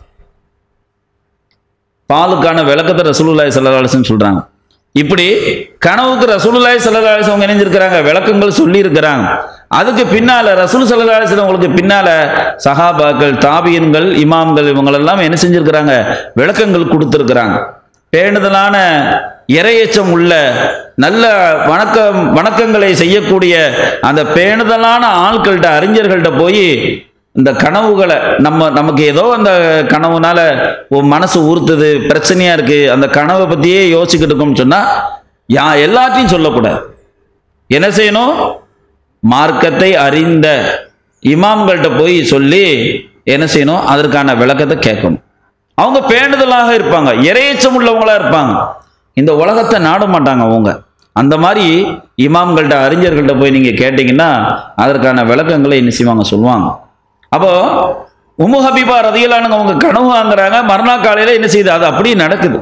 பாலுக்கான விளக்கத்தை ரசூலுல்லாஹி ஸல்லல்லாஹு அலைஹி வஸல்லம் சொல்றாங்க இப்படி கனவுக்கு ரசூலுல்லாஹி ஸல்லல்லாஹு அலைஹி வஸல்லம் அவங்க இணைஞ்சிருக்கிறாங்க விளக்கங்கள் சொல்லி இருக்கிறாங்க அதுக்கு பின்னால ரசூல் ஸல்லல்லாஹு அலைஹி வஸல்லம் உங்களுக்கு பின்னால சஹாபாக்கள் தாபியன்கள் இமாம்கள் இவங்களெல்லாம் என்ன செஞ்சிருக்கிறாங்க விளக்கங்கள் கொடுத்துருக்குறாங்க பேணுதலான இரையச்சம் உள்ள நல்ல வணக்கம் வணக்கங்களை செய்யக்கூடிய அந்த பேணுதலான ஆட்கள்கிட்ட அறிஞர்கள்ட்ட போய் இந்த கனவுகளை நம்ம நமக்கு ஏதோ அந்த கனவுனால உன் மனசு உறுத்துது பிரச்சனையா இருக்கு அந்த கனவை பத்தியே யோசிச்சுக்கிட்டு இருக்கோம்னு சொன்னா யா எல்லாத்தையும் சொல்லக்கூடாது என்ன செய்யணும் மார்க்கத்தை அறிந்த இமாம்கள்ட்ட போய் சொல்லி என்ன செய்யணும் அதற்கான விளக்கத்தை கேட்கணும் அவங்க பேணுதலாக இருப்பாங்க இரையச்சம் உள்ளவங்களா இருப்பாங்க இந்த உலகத்தை நாட மாட்டாங்க அவங்க அந்த மாதிரி இமாம்கள்ட்ட அறிஞர்கள்ட்ட போய் நீங்க கேட்டீங்கன்னா அதற்கான விளக்கங்களை என்ன செய்வாங்க சொல்லுவாங்க அப்போ உமு ஹபீபா ரதியலானுங்க அவங்க கனவு வாங்குறாங்க மறுநாள் காலையில என்ன செய்யுது அது அப்படியே நடக்குது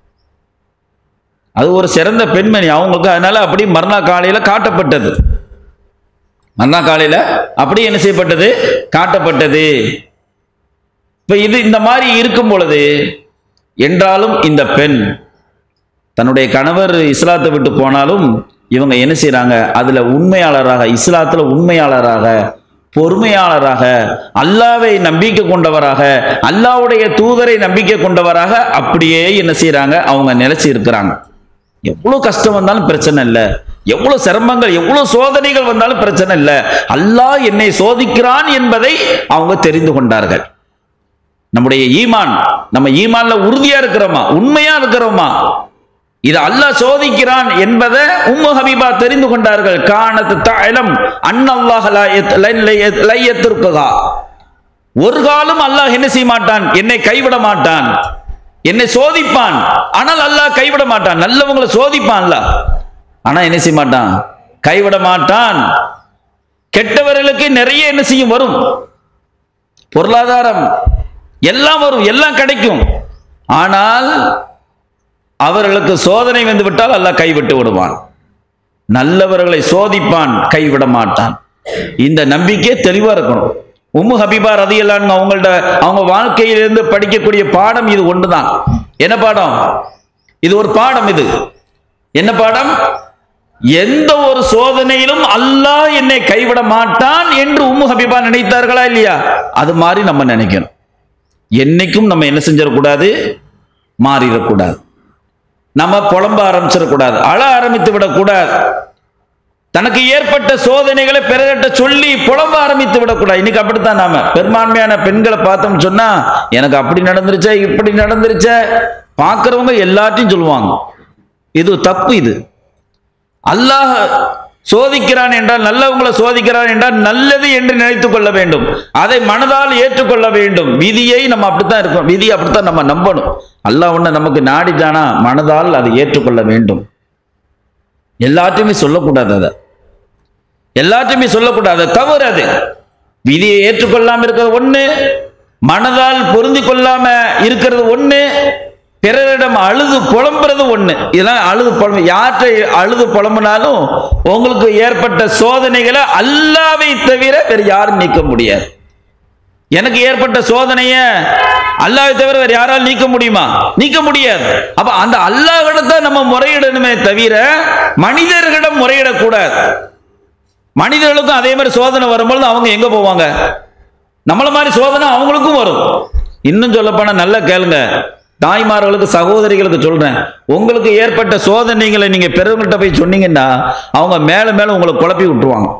அது ஒரு சிறந்த பெண்மணி அவங்களுக்கு அதனால அப்படி மறுநாள் காலையில காட்டப்பட்டது மறுநாள் காலையில அப்படி என்ன செய்யப்பட்டது காட்டப்பட்டது இப்ப இது இந்த மாதிரி இருக்கும் பொழுது என்றாலும் இந்த பெண் தன்னுடைய கணவர் இஸ்லாத்தை விட்டு போனாலும் இவங்க என்ன செய்றாங்க அதுல உண்மையாளராக இஸ்லாத்துல உண்மையாளராக பொறுமையாளராக அல்லாவை நம்பிக்கை கொண்டவராக அல்லாவுடைய தூதரை நம்பிக்கை கொண்டவராக அப்படியே என்ன செய்றாங்க அவங்க நிலைச்சு இருக்கிறாங்க எவ்வளவு கஷ்டம் வந்தாலும் பிரச்சனை இல்லை எவ்வளவு சிரமங்கள் எவ்வளவு சோதனைகள் வந்தாலும் பிரச்சனை இல்லை அல்லாஹ் என்னை சோதிக்கிறான் என்பதை அவங்க தெரிந்து கொண்டார்கள் நம்முடைய ஈமான் நம்ம ஈமான்ல உறுதியா இருக்கிறோமா உண்மையா இருக்கிறோமா இது அல்லாஹ் சோதிக்கிறான் என்பதை உம்மு ஹபீபா தெரிந்து கொண்டார்கள் காணத்து தாயலம் அன்னல்லாஹ் லையத்திற்குகா ஒரு காலம் அல்லாஹ் என்ன செய்ய மாட்டான் என்னை கைவிட மாட்டான் என்னை சோதிப்பான் ஆனால் அல்லாஹ் கைவிட மாட்டான் நல்லவங்களை சோதிப்பான் அல்லாஹ் ஆனா என்ன செய்ய மாட்டான் கைவிட மாட்டான் கெட்டவர்களுக்கு நிறைய என்ன செய்யும் வரும் பொருளாதாரம் எல்லாம் வரும் எல்லாம் கிடைக்கும் ஆனால் அவர்களுக்கு சோதனை வந்து விட்டால் அல்லாஹ் கைவிட்டு விடுவான் நல்லவர்களை சோதிப்பான் கைவிட மாட்டான் இந்த நம்பிக்கை தெளிவா இருக்கணும் உம்மு ஹபீபா ரதியல்லான்னு அவங்கள்ட்ட அவங்க வாழ்க்கையிலிருந்து படிக்கக்கூடிய பாடம் இது ஒன்றுதான் என்ன பாடம் இது ஒரு பாடம் இது என்ன பாடம் எந்த ஒரு சோதனையிலும் அல்லாஹ் என்னை கைவிட மாட்டான் என்று உம்மு ஹபீபா நினைத்தார்களா இல்லையா அது மாதிரி நம்ம நினைக்கணும் என்னைக்கும் நம்ம என்ன செஞ்சிடக்கூடாது மாறிடக்கூடாது நம்ம புலம்ப ஆரம்பிச்சிடக்கூடாது அழ ஆரம்பித்து விடக்கூடாது தனக்கு ஏற்பட்ட சோதனைகளை பிறகிட்ட சொல்லி புலம்ப ஆரம்பித்து விடக்கூடாது இன்னைக்கு அப்படித்தான் நாம பெரும்பான்மையான பெண்களை பார்த்தோம்னு சொன்னா எனக்கு அப்படி நடந்துருச்சே இப்படி நடந்துருச்சே பார்க்கறவங்க எல்லாத்தையும் சொல்லுவாங்க இது தப்பு இது அல்லாஹ் சோதிக்கிறான் என்றால் நல்லவங்களை சோதிக்கிறான் என்றால் நல்லது என்று நினைத்துக் கொள்ள வேண்டும் அதை மனதால் ஏற்றுக்கொள்ள வேண்டும் விதியை நம்ம அப்படித்தான் இருக்கோம் விதியை அப்படித்தான் நம்ம நம்பணும் அல்லாஹ் ஒண்ணு நமக்கு நாடிட்டானா மனதால் அதை ஏற்றுக்கொள்ள வேண்டும் எல்லாத்தையுமே சொல்லக்கூடாது அதை எல்லாத்தையுமே சொல்லக்கூடாது அது தவறு அது விதியை ஏற்றுக்கொள்ளாம இருக்கிறது ஒண்ணு மனதால் பொருந்தி கொள்ளாம இருக்கிறது ஒண்ணு பிறரிடம் அழுது புலம்புறது ஒண்ணு இதெல்லாம் அழுது புலம்பு யாற்றை அழுது புலம்புனாலும் உங்களுக்கு ஏற்பட்ட சோதனைகளை அல்லாவை தவிர வேற யாரும் நீக்க முடியாது எனக்கு ஏற்பட்ட சோதனைய அல்லாஹ்வை தவிர வேற யாரால் நீக்க முடியுமா நீக்க முடியாது அப்ப அந்த அல்லாஹ்விடத்தை நம்ம முறையிடணுமே தவிர மனிதர்களிடம் முறையிடக்கூடாது மனிதர்களுக்கும் அதே மாதிரி சோதனை வரும்பொழுது அவங்க எங்க போவாங்க நம்மள மாதிரி சோதனை அவங்களுக்கும் வரும் இன்னும் சொல்லப்போனா நல்லா கேளுங்க தாய்மார்களுக்கு சகோதரிகளுக்கு சொல்றேன் உங்களுக்கு ஏற்பட்ட சோதனைகளை நீங்க பெரியவங்கள்ட்ட போய் சொன்னீங்கன்னா அவங்க மேல மேல உங்களை குழப்பி விட்டுருவாங்க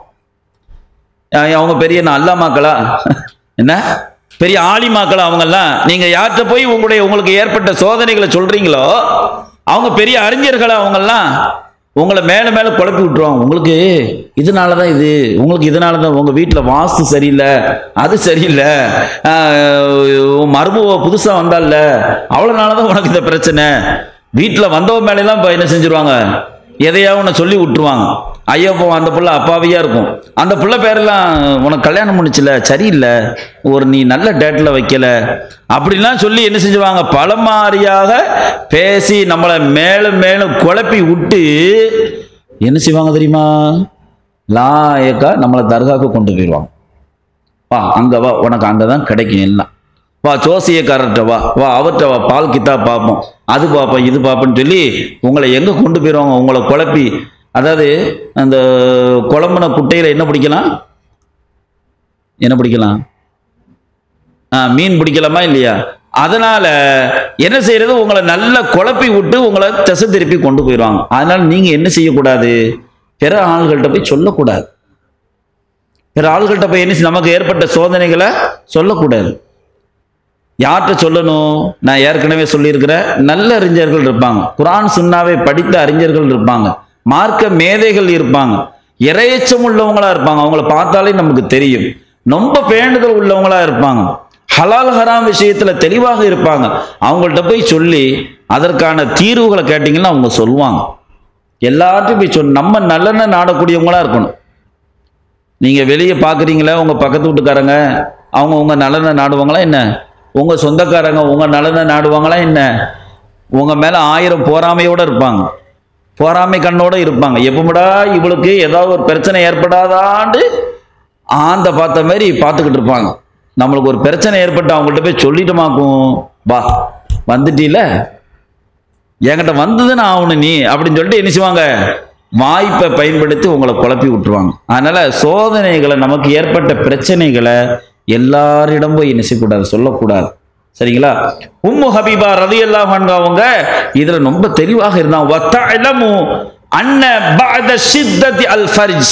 அஹ் அவங்க பெரிய என்ன அல்லாமாக்களா என்ன பெரிய ஆலிமாக்களா அவங்கெல்லாம் நீங்க யார்கிட்ட போய் உங்களுடைய உங்களுக்கு ஏற்பட்ட சோதனைகளை சொல்றீங்களோ அவங்க பெரிய அறிஞர்களா அவங்கெல்லாம் உங்களை மேல மேல குழப்பி விட்டுருவாங்க உங்களுக்கு இதனால தான் இது உங்களுக்கு இதனால தான் உங்க வீட்டில் வாஸ்து சரியில்லை அது சரியில்லை ஆஹ் மருமவ புதுசா வந்தால அவ்வளோனால தான் உனக்கு இந்த பிரச்சனை வீட்டில் வந்தவன் மேலெல்லாம் இப்போ என்ன செஞ்சிருவாங்க எதையா உன்னை சொல்லி விட்டுருவாங்க ஐயோ போ அந்த புள்ள அப்பாவியா இருக்கும் அந்த புள்ள பேரெல்லாம் உனக்கு கல்யாணம் பண்ணுச்சுல சரியில்லை ஒரு நீ நல்ல டேட்டில் வைக்கல அப்படிலாம் சொல்லி என்ன செஞ்சுவாங்க பலமாரியாக பேசி நம்மளை மேலும் மேலும் குழப்பி விட்டு என்ன செய்வாங்க தெரியுமா லாயக்கா நம்மளை தர்காவுக்கு கொண்டு போயிடுவாங்க வா அங்க வா உனக்கு அங்கே தான் கிடைக்கும் எல்லாம் வா ஜோசியக்காரர்கிட்ட வா வா அவர்கிட்ட வா பால் கித்தா பார்ப்போம் அது பார்ப்போம் இது பார்ப்போம்னு சொல்லி உங்களை எங்கே கொண்டு போயிடுவாங்க உங்களை குழப்பி அதாவது அந்த குழம்புன குட்டையில் என்ன பிடிக்கலாம் என்ன பிடிக்கலாம் ஆ மீன் பிடிக்கலாமா இல்லையா அதனால என்ன செய்யறது உங்களை நல்லா குழப்பி விட்டு உங்களை திசை திருப்பி கொண்டு போயிடுவாங்க அதனால நீங்க என்ன செய்யக்கூடாது பிற ஆள்கள்கிட்ட போய் சொல்லக்கூடாது பிற ஆள்கள்கிட்ட போய் என்ன செய்ய- நமக்கு ஏற்பட்ட சோதனைகளை சொல்லக்கூடாது யார்கிட்ட சொல்லணும் நான் ஏற்கனவே சொல்லியிருக்கிறேன் நல்ல அறிஞர்கள் இருப்பாங்க குரான் சுன்னாவை படித்த அறிஞர்கள் இருப்பாங்க மார்க்க மேதைகள் இருப்பாங்க இரையச்சம் உள்ளவங்களா இருப்பாங்க அவங்கள பார்த்தாலே நமக்கு தெரியும் ரொம்ப பேண்டுதல் உள்ளவங்களா இருப்பாங்க ஹலால் ஹராம் விஷயத்துல தெளிவாக இருப்பாங்க அவங்கள்ட்ட போய் சொல்லி அதற்கான தீர்வுகளை கேட்டிங்கன்னா அவங்க சொல்லுவாங்க எல்லார்ட்டையும் போய் சொல் நம்ம நல்லெண்ண நாடக்கூடியவங்களா இருக்கணும் நீங்க வெளியே பாக்குறீங்களா உங்க பக்கத்து வீட்டுக்காரங்க அவங்க உங்க நலனை நாடுவாங்களா என்ன உங்க சொந்தக்காரங்க உங்க நலனை நாடுவாங்களா என்ன உங்க மேல ஆயிரம் போராமையோட இருப்பாங்க போராமை கண்ணோட இருப்பாங்க எப்படா இவளுக்கு ஏதாவது ஒரு பிரச்சனை ஏற்படாதாண்டு ஆந்த பார்த்த மாதிரி பார்த்துக்கிட்டு இருப்பாங்க நம்மளுக்கு ஒரு பிரச்சனை ஏற்பட்டு அவங்கள்ட்ட போய் சொல்லிட்டுமாக்கும் வா வந்துட்டீல என்கிட்ட வந்ததுன்னு ஆகணும் நீ அப்படின்னு சொல்லிட்டு என்ன செய்வாங்க வாய்ப்பை பயன்படுத்தி உங்களை குழப்பி விட்டுருவாங்க அதனால சோதனைகளை நமக்கு ஏற்பட்ட பிரச்சனைகளை எல்லாரிடம் போய் என்ன செய்யக்கூடாது சொல்லக்கூடாது சரிங்களா உம்மு ஹபீபா ரதி அவங்க இதுல ரொம்ப தெளிவாக இருந்தாங்க வத்தஅலமு அன்ன பஅத ஷித்தத்தி அல் ஃபர்ஜ்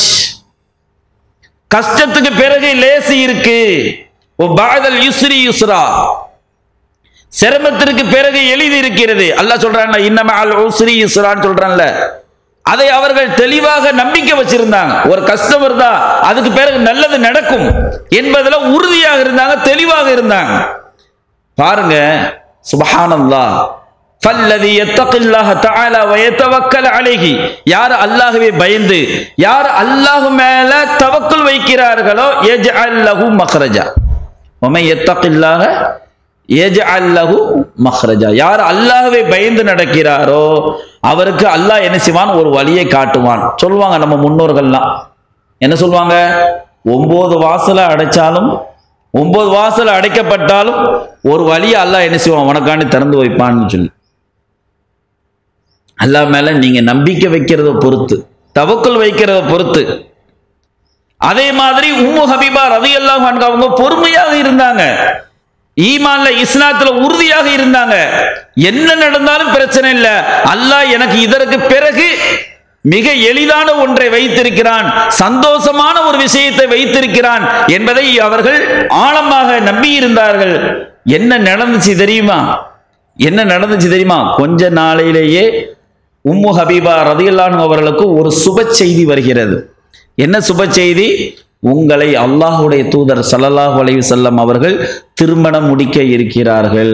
கஷ்டத்துக்கு பிறகு லேசி இருக்கு ஓ பாதல் யுஸ்ரி யுஸ்ரா சிரமத்திற்கு பிறகு எளிது இருக்கிறது அல்லாஹ் சொல்றான்ல இன்னம அல் உஸ்ரி யுஸ்ரான்னு சொல்றான்ல அதை அவர்கள் தெளிவாக நம்பிக்கை வச்சிருந்தாங்க ஒரு கஷ்டம் இருந்தா அதுக்கு பிறகு நல்லது நடக்கும் என்பதுல உறுதியாக இருந்தாங்க தெளிவாக இருந்தாங்க பாருங்க சுபஹானல்லாஹ் ஃபல்லதி யத்தகில்லாஹ தஆலா வ யதவக்கல் அலைஹி யார் அல்லாஹ்வை பயந்து யார் அல்லாஹ் மேல தவக்குல் வைக்கிறார்களோ யஜ்அல் லஹு மக்ரஜா வமை யத்தகில்லாஹ யஜ்அல் லஹு மக்ரஜா யார் அல்லாஹ்வை பயந்து நடக்கிறாரோ அவருக்கு அல்லாஹ் என்ன செய்வான் ஒரு வழியை காட்டுவான் சொல்லுவாங்க நம்ம முன்னோர்கள்லாம் என்ன சொல்லுவாங்க ஒன்பது வாசலை அடைச்சாலும் ஒன்பது வாசல் அடைக்கப்பட்டாலும் ஒரு வழியை அல்லாஹ் என்ன செய்வான் உனக்காண்டி திறந்து வைப்பான்னு சொல்லி அல்லாஹ் மேல நீங்க நம்பிக்கை வைக்கிறத பொறுத்து தவக்குல் வைக்கிறத பொறுத்து அதே மாதிரி உம்மு ஹபீபா ரதி அல்லாஹ் அவங்க பொறுமையாக இருந்தாங்க ஈமான்ல இஸ்லாத்துல உறுதியாக இருந்தாங்க என்ன நடந்தாலும் பிரச்சனை இல்லை அல்லாஹ் எனக்கு இதற்கு பிறகு மிக எளிதான ஒன்றை வைத்திருக்கிறான் சந்தோஷமான ஒரு விஷயத்தை வைத்திருக்கிறான் என்பதை அவர்கள் ஆழமாக நம்பி இருந்தார்கள் என்ன நடந்துச்சு தெரியுமா என்ன நடந்துச்சு தெரியுமா கொஞ்ச நாளையிலேயே உம்மு ஹபீபா ரதியல்லான் அவர்களுக்கு ஒரு சுப செய்தி வருகிறது என்ன சுப செய்தி உங்களை அல்லாஹுடைய தூதர் ஸல்லல்லாஹு அலைஹி வஸல்லம் அவர்கள் திருமணம் முடிக்க இருக்கிறார்கள்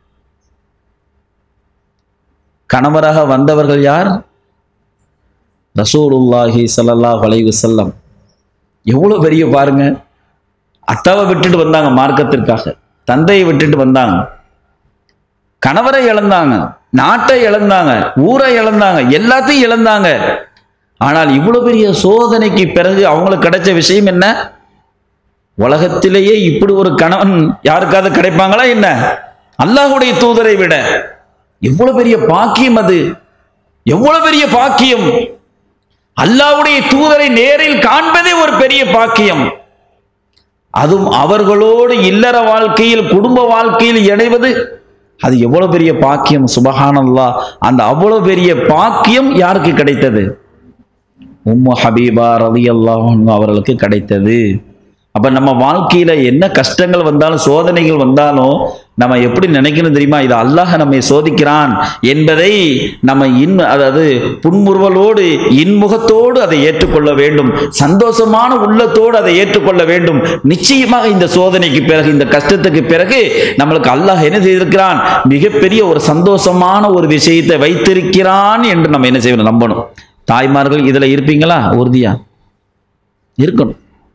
கணவராக வந்தவர்கள் யார் ரசூலுல்லாஹி ஸல்லல்லாஹு அலைஹி வஸல்லம் எவ்வளவு பெரிய பாருங்க அத்தாவை விட்டுட்டு வந்தாங்க மார்க்கத்திற்காக தந்தையை விட்டுட்டு வந்தாங்க கணவரை இழந்தாங்க நாட்டை இழந்தாங்க ஊரை இழந்தாங்க எல்லாத்தையும் இழந்தாங்க ஆனால் இவ்வளவு பெரிய சோதனைக்கு பிறகு அவங்களுக்கு கிடைச்ச விஷயம் என்ன உலகத்திலேயே இப்படி ஒரு கணவன் யாருக்காவது கிடைப்பாங்களா என்ன அல்லாஹுடைய தூதரை விட எவ்வளவு பெரிய பாக்கியம் அது எவ்வளவு பெரிய பாக்கியம் அல்லாஹ்வுடைய தூதரை நேரில் காண்பதே ஒரு பெரிய பாக்கியம் அதுவும் அவர்களோடு இல்லற வாழ்க்கையில் குடும்ப வாழ்க்கையில் இணைவது அது எவ்வளவு பெரிய பாக்கியம் சுபஹானல்லாஹ் அந்த அவ்வளவு பெரிய பாக்கியம் யாருக்கு கிடைத்தது உம்மு ஹபீபா ரலியல்லாஹு அன்ஹு அவர்களுக்கு கிடைத்தது அப்ப நம்ம வாழ்க்கையில என்ன கஷ்டங்கள் வந்தாலும் சோதனைகள் வந்தாலும் நம்ம எப்படி நினைக்கணும் தெரியுமா இது அல்லாஹ் நம்மை சோதிக்கிறான் என்பதை நம்ம இன் அதாவது புன்முறுவலோடு இன்முகத்தோடு அதை ஏற்றுக்கொள்ள வேண்டும் சந்தோஷமான உள்ளத்தோடு அதை ஏற்றுக்கொள்ள வேண்டும் நிச்சயமாக இந்த சோதனைக்கு பிறகு இந்த கஷ்டத்துக்கு பிறகு நம்மளுக்கு அல்லாஹ் என்ன செய்திருக்கிறான் மிகப்பெரிய ஒரு சந்தோஷமான ஒரு விஷயத்தை வைத்திருக்கிறான் என்று நம்ம என்ன செய்யணும் நம்பணும் தாய்மார்கள் இதுல இருப்பீங்களா உறுதியா இருக்கணும்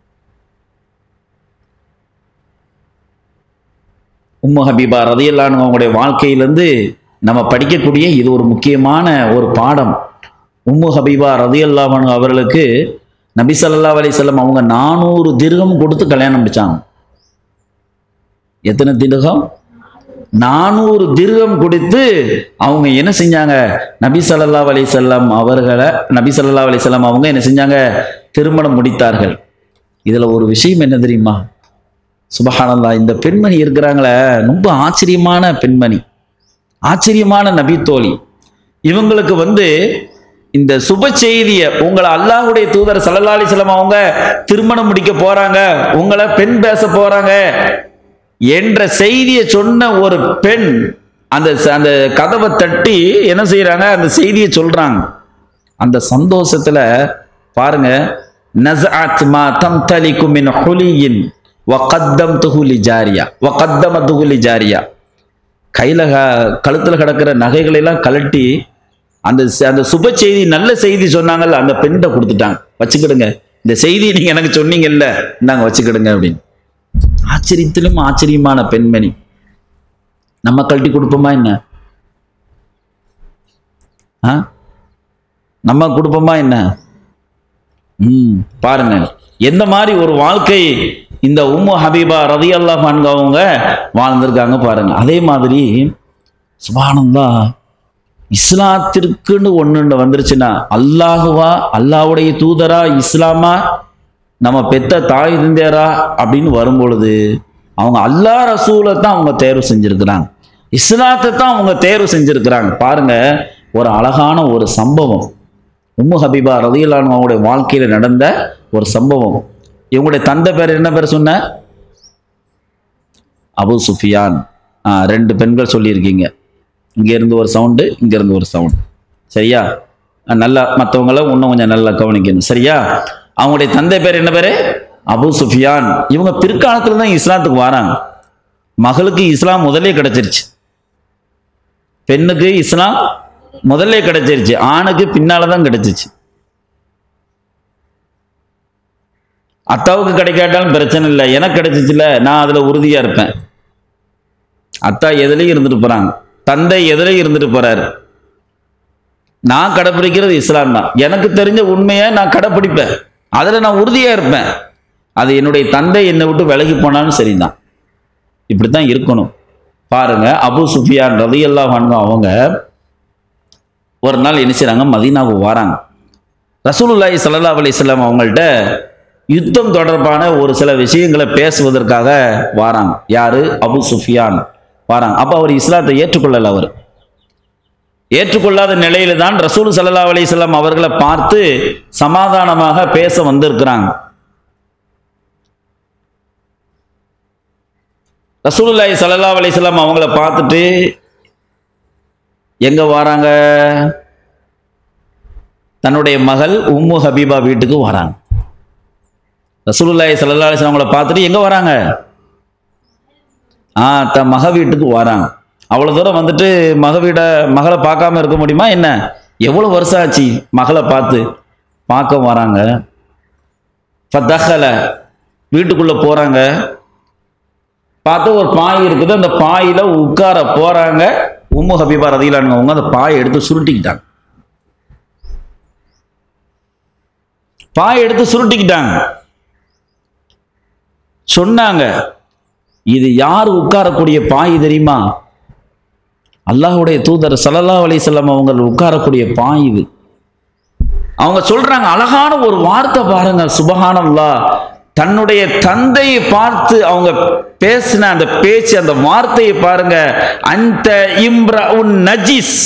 உம்மு ஹபீபா ரதியல்லான்னு அவங்களுடைய வாழ்க்கையிலிருந்து நம்ம படிக்கக்கூடிய இது ஒரு முக்கியமான ஒரு பாடம் உம்மு ஹபீபா ரதியல்லாஹு அவர்களுக்கு நபி ஸல்லல்லாஹு அலைஹி வஸல்லம் அவங்க நானூறு திர்கம் கொடுத்து கல்யாணம் முடிச்சாங்க எத்தனை திர்கம் நானூறு திர்கம் கொடுத்து அவங்க என்ன செஞ்சாங்க நபி ஸல்லல்லாஹு அலைஹி வஸல்லம் அவர்களை நபி ஸல்லல்லாஹு அலைஹி வஸல்லம் அவங்க என்ன செஞ்சாங்க திருமணம் முடித்தார்கள் இதுல ஒரு விஷயம் என்ன தெரியுமா சுபஹானல்லா இந்த பெண்மணி இருக்கிறாங்களே ரொம்ப ஆச்சரியமான பெண்மணி ஆச்சரியமான நபி தோழி இவங்களுக்கு வந்து இந்த சுப செய்தியை உங்களை அல்லாஹ்வுடைய தூதர் ஸல்லல்லாஹு அலைஹி வஸல்லம் அவங்க திருமணம் முடிக்க போறாங்க உங்களை பெண் பேச போறாங்க என்ற செய்தியை சொன்ன ஒரு பெண் அந்த அந்த கதவை தட்டி என்ன செய்றாங்க அந்த செய்தியை சொல்றாங்க அந்த சந்தோஷத்துல பாருங்க நஸ்அத் மா தம்தலிகு மின் ஹுலியின் வகத்தம்துஹு லிஜாரியா வகத்தமதுஹு லிஜாரியா கையில க- கழுத்துல கிடக்கிற நகைகளை எல்லாம் கழட்டி அந்த ச- அந்த சுப செய்தி நல்ல செய்தி சொன்னாங்கல்ல அந்த பெண்கிட்ட கொடுத்துட்டாங்க வச்சுக்கிடுங்க இந்த செய்தி நீங்க எனக்கு சொன்னீங்கல்ல இந்தாங்க வச்சுக்கிடுங்க அப்படின்னு ஆச்சரியத்திலும் ஆச்சரியமான பெண்மணி நம்ம கழட்டி கொடுப்போமா என்ன ஆ நம்ம கொடுப்போமா என்ன ம் பாருங்க எந்த மாதிரி ஒரு வாழ்க்கை இந்த உம்மு ஹபீபா ரதி அல்லாஹ் அவங்க வாழ்ந்திருக்காங்க பாருங்க அதே மாதிரி சுபானந்தா இஸ்லாத்திற்குன்னு ஒன்று வந்துருச்சுன்னா அல்லாஹுவா அல்லாஹ்வுடைய தூதரா இஸ்லாமா நம்ம பெத்த தாய் தந்தையரா அப்படின்னு வரும்பொழுது அவங்க அல்லாஹ் ரசூலை தான் அவங்க தேர்வு செஞ்சிருக்கிறாங்க இஸ்லாத்தை தான் அவங்க தேர்வு செஞ்சிருக்கிறாங்க பாருங்க ஒரு அழகான ஒரு சம்பவம் உம்மு ஹபீபா ரதியலான் அவங்களுடைய வாழ்க்கையில் நடந்த ஒரு சம்பவம் இவங்களுடைய தந்தை பேர் என்ன பேர் சொன்ன அபு சுஃபியான் ஆ ரெண்டு பெண்கள் சொல்லியிருக்கீங்க இங்க இருந்து ஒரு சவுண்டு இங்க இருந்து ஒரு சவுண்டு சரியா ஆ, நல்லா மற்றவங்கள இன்னும் கொஞ்சம் நல்லா கவனிக்கணும் சரியா அவங்களுடைய தந்தை பேர் என்ன பேரு அபு சுஃபியான் இவங்க பிற்காலத்துல தான் இஸ்லாத்துக்கு வராங்க மகளுக்கு இஸ்லாம் முதல்லே கிடைச்சிருச்சு பெண்ணுக்கு இஸ்லாம் முதல்ல கிடைச்சிருச்சு ஆணுக்கு பின்னால தான் கிடைச்சிச்சு அத்தாவுக்கு கிடைக்காட்டாலும் பிரச்சனை இல்லை எனக்கு கிடைச்சிச்சுல நான் அதுல உறுதியா இருப்பேன் அத்தா எதுலயும் இருந்துட்டு போறாங்க தந்தை எதுலயும் இருந்துட்டு போறாரு நான் கடைப்பிடிக்கிறது இஸ்லாம் தான் எனக்கு தெரிஞ்ச உண்மையை நான் கடைப்பிடிப்பேன் அதுல நான் உறுதியா இருப்பேன் அது என்னுடைய தந்தை என்னை விட்டு விலகி போனாலும் சரிதான் இப்படி தான் இருக்கணும் பாருங்க அபு சுஃபியான் ரலியல்லாஹு அன்ஹு அவங்க ஒரு நாள் என்ன செய்றாங்க மதீனாவுக்கு வராங்க ரசூலுல்லாஹி ஸல்லல்லாஹு அலைஹி வஸல்லம் அவங்கள்ட்ட யுத்தம் தொடர்பான ஒரு சில விஷயங்களை பேசுவதற்காக வாராங்க யாரு அபு சுஃபியான் வாராங்க அப்போ அவர் இஸ்லாத்தை ஏற்றுக்கொள்ளல அவர் ஏற்றுக்கொள்ளாத நிலையில தான் ரசூல் ஸல்லல்லாஹு அலைஹி வஸல்லம் அவர்களை பார்த்து சமாதானமாக பேச வந்திருக்கிறாங்க ரசூலுல்லாஹி ஸல்லல்லாஹு அலைஹி வஸல்லம் அவங்கள பார்த்துட்டு எங்க வராங்க தன்னுடைய மகள் உம்மு ஹபீபா வீட்டுக்கு வராங்க ரசூலுல்லாஹி ஸல்லல்லாஹு அலைஹி வஸல்லம் அவங்கள பார்த்துட்டு எங்க வராங்க ஆ தன் மக வீட்டுக்கு வராங்க அவ்வளோ தூரம் வந்துட்டு மக வீட மகளை பார்க்காம இருக்க முடியுமா என்ன எவ்வளோ வருஷம் ஆச்சு மகளை பார்த்து பார்க்க வராங்க ஃபதஹல வீட்டுக்குள்ளே போகிறாங்க பார்த்து ஒரு பாய் இருக்குது அந்த பாயில் உட்கார போகிறாங்க உம்மு ஹபீபா ரதியிலானவங்க அந்த பாயை எடுத்து சுருட்டிக்கிட்டாங்க பாயை எடுத்து சுருட்டிக்கிட்டாங்க சொன்னாங்க இது யார் உட்காரக்கூடிய பாய் தெரியுமா அல்லாஹ்வுடைய தூதர் ஸல்லல்லாஹு அலைஹி வஸல்லம் அவங்க உட்காரக்கூடிய பாய் இது அவங்க சொல்றாங்க அழகான ஒரு வார்த்தை பாருங்க சுபஹானல்லாஹ் தன்னுடைய தந்தையை பார்த்து அவங்க பேசின அந்த பேச்சு அந்த வார்த்தையை பாருங்க அந்த இம்ரவுன் நஜிஸ்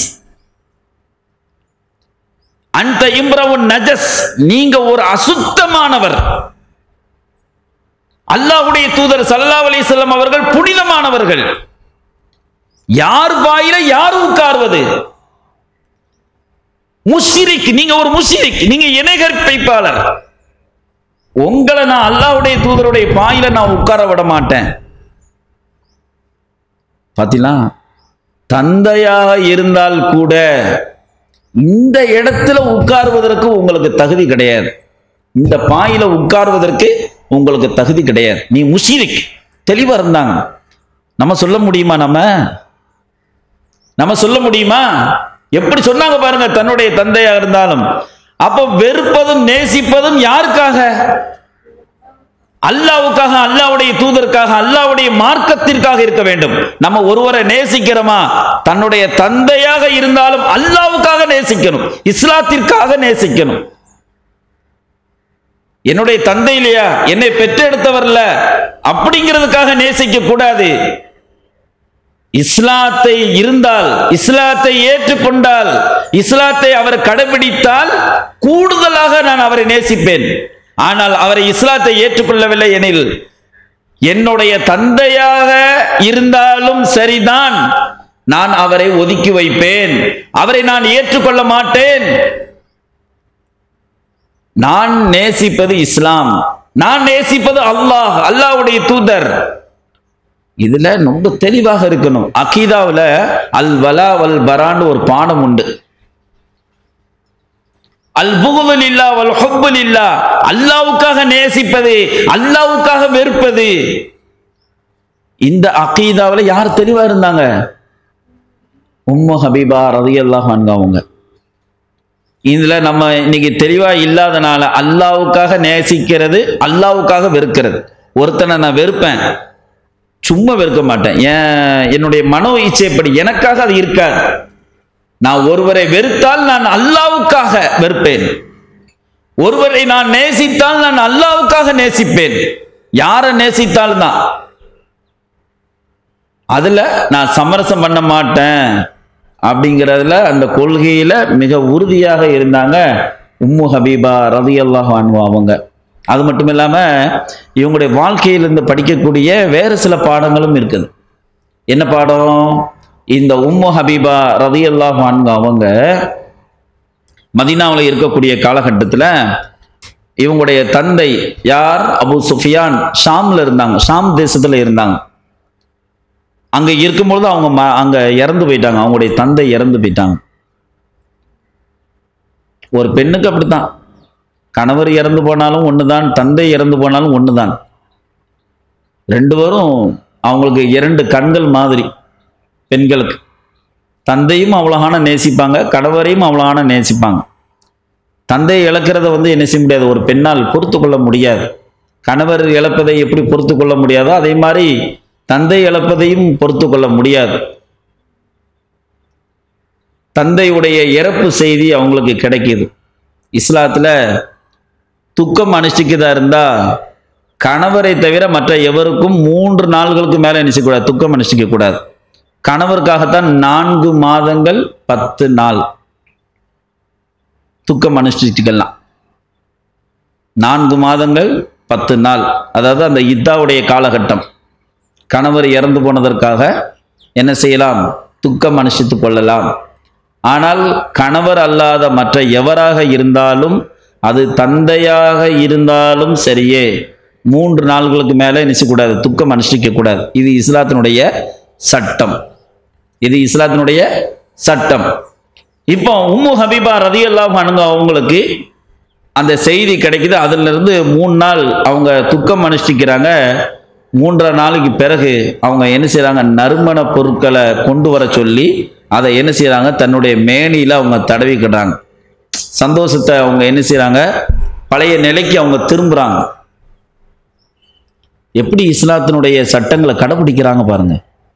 அந்த இம்ரவுன் நஜஸ் நீங்க ஒரு அசுத்தமானவர் அல்லாஹ்வுடைய தூதர் ஸல்லல்லாஹு அலைஹி வஸல்லம் அவர்கள் புனிதமானவர்கள் யார் வாயில யார் உட்கார்வது முஷிரிக் நீங்க ஒரு முஷிரிக் நீங்க இணைகற்பிப்பாளர் உங்களை நான் அல்லாஹ்வுடைய தூதருடைய பாயில நான் உட்கார விட மாட்டேன் பாத்தீங்களா தந்தையாக இருந்தால் கூட இந்த இடத்துல உட்காருவதற்கு உங்களுக்கு தகுதி கிடையாது இந்த பாயில உட்காருவதற்கு உங்களுக்கு தகுதி கிடையாது நீ முஷிரிக் தெளிவா இருந்தாங்க நம்ம சொல்ல முடியுமா நம்ம நம்ம சொல்ல முடியுமா எப்படி சொன்னாங்க பாருங்க தன்னுடைய தந்தையா இருந்தாலும் அப்போ வெறுப்பதும் நேசிப்பதும் யாருக்காக அல்லாவுக்காக அல்லாவுடைய தூதருக்காக அல்லாவுடைய மார்க்கத்திற்காக இருக்க வேண்டும் நம்ம ஒருவரை நேசிக்கிறோமா தன்னுடைய தந்தையாக இருந்தாலும் அல்லாவுக்காக நேசிக்கணும் இஸ்லாத்திற்காக நேசிக்கணும் என்னுடைய தந்தை இல்லையா என்னை பெற்றெடுத்தவர்ல அப்படிங்கிறதுக்காக நேசிக்க கூடாது இஸ்லாத்தை இருந்தால் இஸ்லாத்தை ஏற்றுக்கொண்டால் இஸ்லாத்தை அவர் கடைபிடித்தால் கூடுதலாக நான் அவரை நேசிப்பேன் ஆனால் அவரை இஸ்லாத்தை ஏற்றுக்கொள்ளவில்லை எனில் என்னுடைய தந்தையாக இருந்தாலும் சரிதான் நான் அவரை ஒதுக்கி வைப்பேன் அவரை நான் ஏற்றுக்கொள்ள மாட்டேன் நான் நேசிப்பது இஸ்லாம் நான் நேசிப்பது அல்லாஹ் அல்லாஹ்வுடைய தூதர் இதுல ரொம்ப தெளிவாக இருக்கணும் அகீதாவுல அல் வலா வல் பரான்னு ஒரு பாடம் உண்டு அல் புகுதல் இல்லா வல் ஹுப்புல் இல்லா அல்லாவுக்காக நேசிப்பது அல்லாவுக்காக வெறுப்பது இந்த அகீதாவுல யார் தெளிவா இருந்தாங்க உம்மு ஹபீபா ரதியல்லாஹு அன்ஹு அவங்க இதுல நம்ம இன்னைக்கு தெளிவா இல்லாதனால அல்லாவுக்காக நேசிக்கிறது அல்லாவுக்காக வெறுக்கிறது ஒருத்தனை நான் வெறுப்பேன் சும்மா வெறுக்க மாட்டேன் ஏன் என்னுடைய மனோ இச்சைப்படி எனக்காக அது இருக்காது நான் ஒருவரை வெறுத்தால் நான் அல்லாவுக்காக வெறுப்பேன் ஒருவரை நான் நேசித்தால் நான் அல்லாவுக்காக நேசிப்பேன் யாரை நேசித்தால் தான் அதுல நான் சமரசம் பண்ண மாட்டேன் அப்படிங்கிறதுல அந்த கொள்கையில மிக உறுதியாக இருந்தாங்க உம்மு ஹபீபா ரதியல்லாஹு அன்ஹு அவங்க அது மட்டும் இல்லாம இவங்களுடைய வாழ்க்கையிலிருந்து படிக்கக்கூடிய வேறு சில பாடங்களும் இருக்குது என்ன பாடம் இந்த உம்மு ஹபீபா ரதியல்லாஹு அன்ஹு அவங்க மதீனாவில் இருக்கக்கூடிய காலகட்டத்தில் இவங்களுடைய தந்தை யார் அபு சுஃபியான் ஷாம்ல இருந்தாங்க ஷாம் தேசத்துல இருந்தாங்க அங்க இருக்கும்பொழுது அவங்க ம- அங்க இறந்து போயிட்டாங்க அவங்களுடைய தந்தை இறந்து போயிட்டாங்க ஒரு பெண்ணுக்கு அப்படித்தான் கணவர் இறந்து போனாலும் ஒண்ணுதான் தந்தை இறந்து போனாலும் ஒண்ணுதான் ரெண்டு பேரும் அவங்களுக்கு இரண்டு கண்கள் மாதிரி பெண்களுக்கு தந்தையும் அவ்வளோகான நேசிப்பாங்க கணவரையும் அவ்வளோகான நேசிப்பாங்க தந்தையை இழக்கிறத வந்து என்ன செய்ய முடியாது ஒரு பெண்ணால் பொறுத்து கொள்ள முடியாது கணவர் இழப்பதை எப்படி பொறுத்து கொள்ள முடியாதோ அதே மாதிரி தந்தை இழப்பதையும் பொறுத்து கொள்ள முடியாது தந்தையுடைய இறப்பு செய்தி அவங்களுக்கு கிடைக்குது இஸ்லாத்தில் துக்கம் அனுஷ்டிக்கதா இருந்தா கணவரை தவிர மற்ற எவருக்கும் மூன்று நாள்களுக்கு மேலே நினைச்சக்கூடாது துக்கம் அனுஷ்டிக்க கூடாது கணவருக்காகத்தான் நான்கு மாதங்கள் பத்து நாள் துக்கம் அனுஷ்டிச்சுக்கலாம் நான்கு மாதங்கள் பத்து நாள் அதாவது அந்த இத்தாவுடைய காலகட்டம் கணவர் இறந்து போனதற்காக என்ன செய்யலாம் துக்கம் அனுஷ்டித்துக் கொள்ளலாம் ஆனால் கணவர் அல்லாத மற்ற எவராக இருந்தாலும் அது தந்தையாக இருந்தாலும் சரியே மூன்று நாள்களுக்கு மேலே நினைச்சக்கூடாது துக்கம் அனுஷ்டிக்க கூடாது இது இஸ்லாத்தினுடைய சட்டம் இது இஸ்லாத்தினுடைய சட்டம் இப்போ உம்மு ஹபீபா ரதி அல்லாஹ் அவங்களுக்கு அந்த செய்தி கிடைக்குது அதுல இருந்து மூணு நாள் அவங்க துக்கம் அனுஷ்டிக்கிறாங்க மூன்றரை நாளைக்கு பிறகு அவங்க என்ன செய்றாங்க நறுமண பொருட்களை கொண்டு வர சொல்லி அதை என்ன செய்றாங்க தன்னுடைய மேனியில அவங்க தடவிக்கிடுறாங்க சந்தோஷத்தை அவங்க என்ன செய்றாங்க பழைய நிலைக்கு அவங்க திரும்புறாங்க எப்படி இஸ்லாத்தினுடைய சட்டங்களை கடைபிடிக்கிறாங்க பாருங்க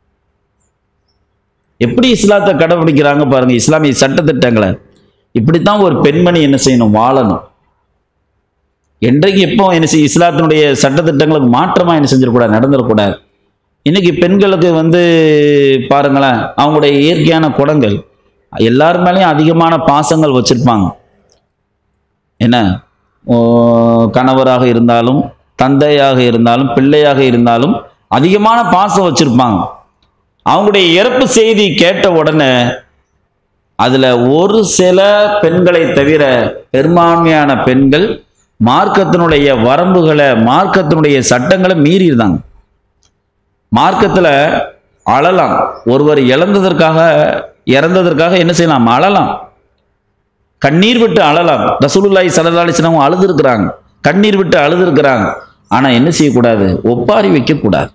எப்படி இஸ்லாத்தை கடைபிடிக்கிறாங்க பாருங்க இஸ்லாமிய சட்டத்திட்டங்களை இப்படித்தான் ஒரு பெண்மணி என்ன செய்யணும் வாழணும் என்றைக்கு எப்போ என்ன செய்ய இஸ்லாத்தினுடைய சட்டத்திட்டங்களுக்கு மாற்றமாக என்ன செஞ்சிடக்கூடாது நடந்துடக்கூடாது இன்னைக்கு பெண்களுக்கு வந்து பாருங்களேன் அவங்களுடைய இயற்கையான குணங்கள் எல்லார் மேலேயும் அதிகமான பாசங்கள் வச்சிருப்பாங்க என்ன ஓ, கணவராக இருந்தாலும் தந்தையாக இருந்தாலும் பிள்ளையாக இருந்தாலும் அதிகமான பாசம் வச்சிருப்பாங்க அவங்களுடைய இறப்பு செய்தி கேட்ட உடனே அதுல ஒரு சில பெண்களை தவிர பெரும்பான்மையான பெண்கள் மார்க்கத்தினுடைய வரம்புகளை மார்க்கத்தினுடைய சட்டங்களை மீறியிருந்தாங்க மார்க்கத்துல அழலாம் ஒருவர் இழந்ததற்காக இறந்ததற்காக என்ன செய்யலாம் அழலாம் கண்ணீர் விட்டு அழலாம் ரசூலுல்லாஹி ஸல்லல்லாஹு அலைஹி வஸல்லம் அழுதுருக்கிறாங்க கண்ணீர் விட்டு அழுதுருக்கிறாங்க ஆனா என்ன செய்யக்கூடாது ஒப்பாரி வைக்கக்கூடாது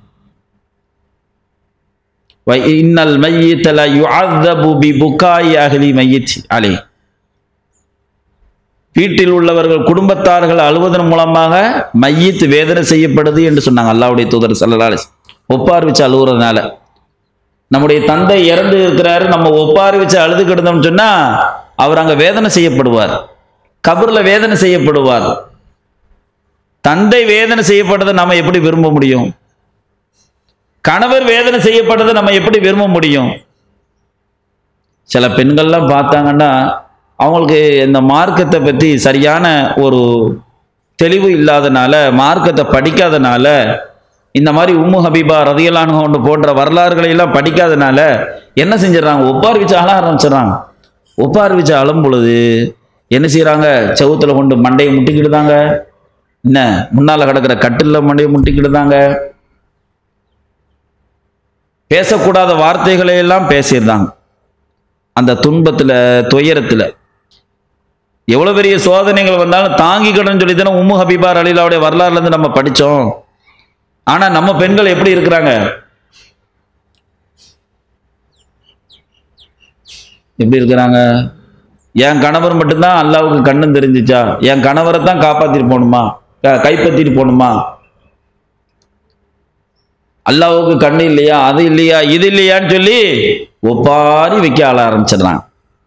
வ- இன்னல் மையித்த லா யுஅذبு பிபுகாய் அஹ்லி மையித் அலை வீட்டில் உள்ளவர்கள் குடும்பத்தார்கள் அழுவதன் மூலமாக மையத்து வேதனை செய்யப்படுது என்று சொன்னாங்க அல்லாஹ்வுடைய தூதர் ஸல்லல்லாஹு அலைஹி வஸல்லம். ஒப்பார் வச்சு அழுகுறதுனால நம்முடைய தந்தை இறந்து இருக்கிறாரு நம்ம ஒப்பாரி வச்சு அழுது கிடந்தோம்னு சொன்னா அவர் அங்க வேதனை செய்யப்படுவார் கபர்ல வேதனை செய்யப்படுவார் தந்தை வேதனை செய்யப்பட்டதை நம்ம எப்படி விரும்ப முடியும் கணவர் வேதனை செய்யப்பட்டதை நம்ம எப்படி விரும்ப முடியும் சில பெண்கள்லாம் பார்த்தாங்கன்னா அவங்களுக்கு இந்த மார்க்கத்தை பற்றி சரியான ஒரு தெளிவு இல்லாதனால மார்க்கத்தை படிக்காதனால இந்த மாதிரி உம்மு ஹபீபா ரதியலானு ஒன்று போன்ற வரலாறுகளை எல்லாம் படிக்காதனால என்ன செஞ்சிடறாங்க ஒப்பார் வச்சு அழ ஆரம்பிச்சிடுறாங்க ஒப்பார் வச்சு அழும் பொழுது என்ன செய்கிறாங்க செவுத்துல கொண்டு மண்டையை முட்டிக்கிடுதாங்க என்ன முன்னால் கிடக்கிற கட்டிலில் மண்டையை முட்டிக்கிடுதாங்க பேசக்கூடாத வார்த்தைகளை எல்லாம் பேசியிருந்தாங்க அந்த துன்பத்தில் துயரத்தில் எவ்வளோ பெரிய சோதனைகள் வந்தாலும் தாங்கிக்கணும்னு சொல்லி தானே உம்மு ஹபீபார் அலிலாவுடைய வரலாறுலேருந்து நம்ம படித்தோம் ஆனால் நம்ம பெண்கள் எப்படி இருக்கிறாங்க எப்படி இருக்கிறாங்க என் கணவர் மட்டும்தான் அல்லாவுக்கு கண்ணும் தெரிஞ்சிச்சா என் கணவரை தான் காப்பாத்திட்டு போகணுமா க- கைப்பற்றிட்டு போகணுமா அல்லாவுக்கு கண்ணு இல்லையா அது இல்லையா இது இல்லையான்னு சொல்லி ஒப்பாரி வைக்க ஆள ஆரம்பிச்சிடுறான்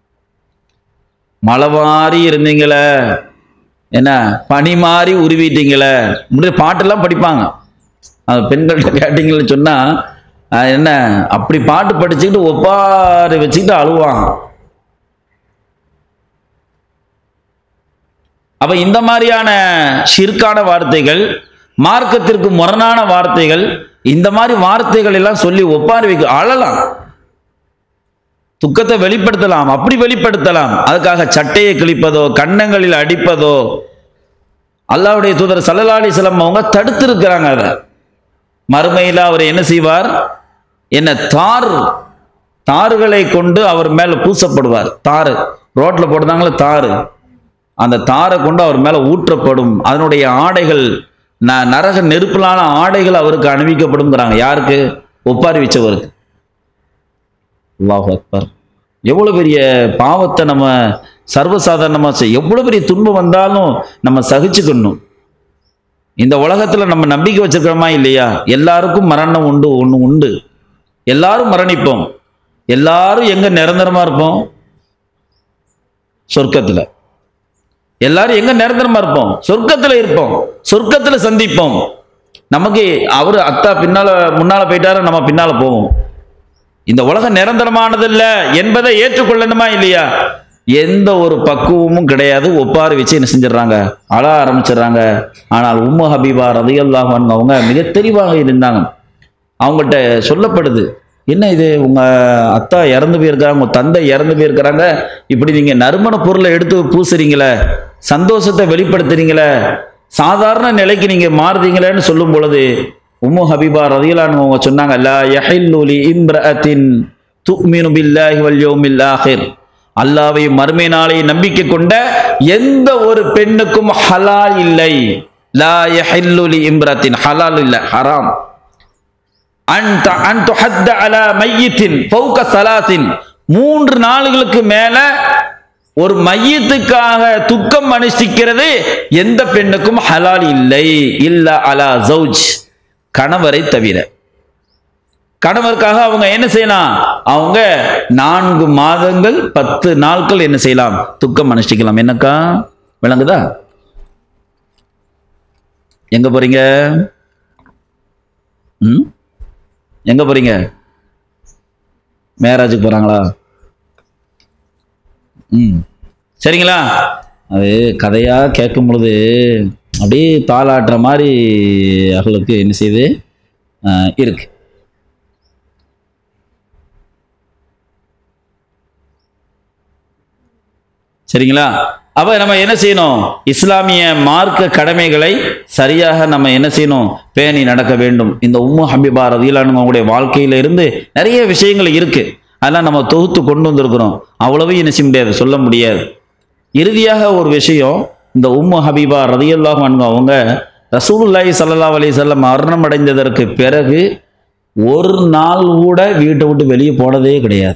மழை மாறி இருந்தீங்களே என்ன பனி மாறி உருவிட்டீங்களே இப்படி பாட்டெல்லாம் படிப்பாங்க அது பெண்கள்கிட்ட கேட்டீங்கன்னு சொன்னா அஹ், என்ன அப்படி பாட்டு படிச்சுக்கிட்டு ஒப்பாரி வச்சுக்கிட்டு அழுவாங்க அப்ப இந்த மாதிரியான ஷிர்கான வார்த்தைகள் மார்க்கத்திற்கு முரணான வார்த்தைகள் இந்த மாதிரி வார்த்தைகள் எல்லாம் சொல்லி ஒப்பாரி வைக்க அழலாம் துக்கத்தை வெளிப்படுத்தலாம் அப்படி வெளிப்படுத்தலாம் அதுக்காக சட்டையை கிழிப்பதோ கன்னங்களில் அடிப்பதோ அல்லாஹ்வுடைய தூதர் சல்லல்லாஹு அலைஹி வஸல்லம் அவங்க தடுத்திருக்கிறாங்க அதை மறுமையில் அவர் என்ன செய்வார் என்ன தார் தார்களை கொண்டு அவர் மேல பூசப்படுவார் தாரு ரோட்ல போடுறாங்களே தாரு அந்த தாரை கொண்டு அவர் மேல ஊற்றப்படும் அதனுடைய ஆடைகள் ந- நரக நெருப்பிலான ஆடைகள் அவருக்கு அணிவிக்கப்படும்ங்கிறாங்க யாருக்கு ஒப்பாரி வச்சவருக்கு அல்லாஹ் அக்பர் எவ்வளவு பெரிய பாவத்தை நம்ம சர்வசாதாரணமா செய் எவ்வளவு பெரிய துன்பம் வந்தாலும் நம்ம சகிச்சுக்கணும் இந்த உலகத்துல நம்ம நம்பிக்கை வச்சிருக்கிறோமா இல்லையா எல்லாருக்கும் மரணம் உண்டு ஒன்று உண்டு எல்லாரும் மரணிப்போம் எல்லாரும் எங்க நிரந்தரமா இருப்போம் சொர்க்கத்துல எல்லாரும் எங்க நிரந்தரமா இருப்போம் சொர்க்கத்துல இருப்போம் சொர்க்கத்துல சந்திப்போம் நமக்கு அவரு அத்தா பின்னால முன்னால போயிட்டாரு நம்ம பின்னால போவோம் இந்த உலகம் நிரந்தரமானது இல்ல என்பதை ஏற்றுக்கொள்ளணுமா இல்லையா எந்த ஒரு பக்குவமும் கிடையாது ஒப்பாரி வச்சு என்ன செஞ்சிடறாங்க அழ ஆரம்பிச்சிடுறாங்க ஆனால் உம்மு ஹபீபா ரதியல்லாஹ் அவங்க மிக தெளிவாக இருந்தாங்க அவங்கள்ட்ட சொல்லப்படுது என்ன இது உங்க அத்தா இறந்து போயிருக்காங்க உங்க தந்தை இறந்து போயிருக்கிறாங்க இப்படி நீங்க நறுமண பொருளை எடுத்து பூசுறீங்களே சந்தோஷத்தை வெளிப்படுத்துறீங்களே சாதாரண நிலைக்கு நீங்க மாறுறீங்களேன்னு சொல்லும் பொழுது உம்மு ஹபீபா ரதியலான் அவங்க சொன்னாங்க லா யஹில்லு லி இம்ரஅத்தின் துமினு பில்லாஹி வல் யௌமில் ஆஹிர் அல்லாவை மறுமை நாளை நம்பிக்கை கொண்ட எந்த ஒரு பெண்ணுக்கும் ஹலால் இல்லை லா யஹில்லு லி இம்ரத்தின் ஹலால் இல்ல ஹராம் அன் த- அன் துஹத்த அலா மையித்தின் ஃபௌக சலாசின் மூன்று நாளுகளுக்கு மேல ஒரு மையத்துக்காக துக்கம் அனுஷ்டிக்கிறது எந்த பெண்ணுக்கும் ஹலால் இல்லை இல்ல அலா ஜௌஜ் கணவரை தவிர கணவருக்காக அவங்க என்ன செய்யலாம் அவங்க நான்கு மாதங்கள் பத்து நாட்கள் என்ன செய்யலாம் துக்கம் அனுஷ்டிக்கலாம் என்னக்கா விளங்குதா எங்க போறீங்க ம் எங்க போறீங்க மேராஜுக்கு போறாங்களா ம் சரிங்களா அது கதையா கேட்கும் பொழுது அப்படியே தாளாட்டுற மாதிரி அவர்களுக்கு என்ன செய்யுது ஆஹ், இருக்கு சரிங்களா அப்ப நம்ம என்ன செய்யணும் இஸ்லாமிய மார்க்க கடமைகளை சரியாக நம்ம என்ன செய்யணும் பேணி நடக்க வேண்டும் இந்த உம்மு ஹபிபா ரதிலானு அவங்களுடைய வாழ்க்கையில இருந்து நிறைய விஷயங்கள் இருக்கு அதெல்லாம் நம்ம தொகுத்து கொண்டு வந்திருக்கிறோம் அவ்வளவு என்ன செய்ய முடியாது சொல்ல முடியாது இறுதியாக ஒரு விஷயம் இந்த உம்மு ஹபீபா ரதியல்லாஹு அன்ஹு அவங்க ரசூலுல்லாஹி ஸல்லல்லாஹு அலைஹி வஸல்லம் மரணம் அடைந்ததற்கு பிறகு ஒரு நாள் கூட வீட்டை விட்டு வெளியே போனதே கிடையாது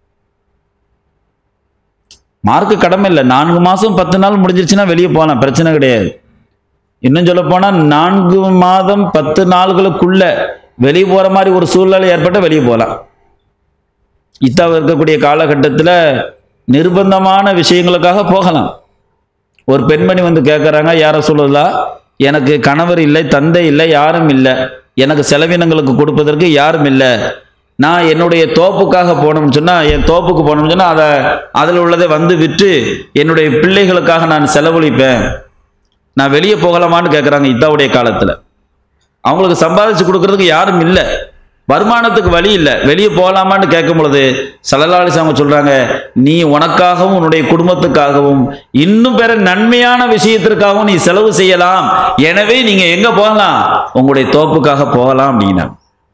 மார்க்கு கடமை இல்லை நான்கு மாதம் பத்து நாள் முடிஞ்சிருச்சுன்னா வெளியே போகலாம் பிரச்சனை கிடையாது இன்னும் சொல்ல போனால் நான்கு மாதம் பத்து நாள்களுக்குள்ள வெளியே போகிற மாதிரி ஒரு சூழ்நிலை ஏற்பட்ட வெளியே போகலாம் இத்தாவ இருக்கக்கூடிய காலகட்டத்தில் நிர்பந்தமான விஷயங்களுக்காக போகலாம் ஒரு பெண்மணி வந்து கேட்குறாங்க யாரை சொல்லலா எனக்கு கணவர் இல்லை தந்தை இல்லை யாரும் இல்லை எனக்கு செலவினங்களுக்கு கொடுப்பதற்கு யாரும் இல்லை நான் என்னுடைய தோப்புக்காக போனோம்னு சொன்னால் என் தோப்புக்கு போனோம்னு சொன்னால் அதை அதில் உள்ளதை வந்து விற்று என்னுடைய பிள்ளைகளுக்காக நான் செலவழிப்பேன் நான் வெளியே போகலாமான்னு கேட்குறாங்க இத்தாவுடைய காலத்தில் அவங்களுக்கு சம்பாதிச்சு கொடுக்கறதுக்கு யாரும் இல்லை வருமானத்துக்கு வழி இல்லை வெளியே போகலாமான்னு கேட்கும் பொழுது சலலாலிஸ் அவங்க சொல்றாங்க நீ உனக்காகவும் உன்னுடைய குடும்பத்துக்காகவும் இன்னும் பிற நன்மையான விஷயத்திற்காகவும் நீ செலவு செய்யலாம் எனவே நீங்க எங்க போகலாம் உங்களுடைய தோப்புக்காக போகலாம் அப்படின்னா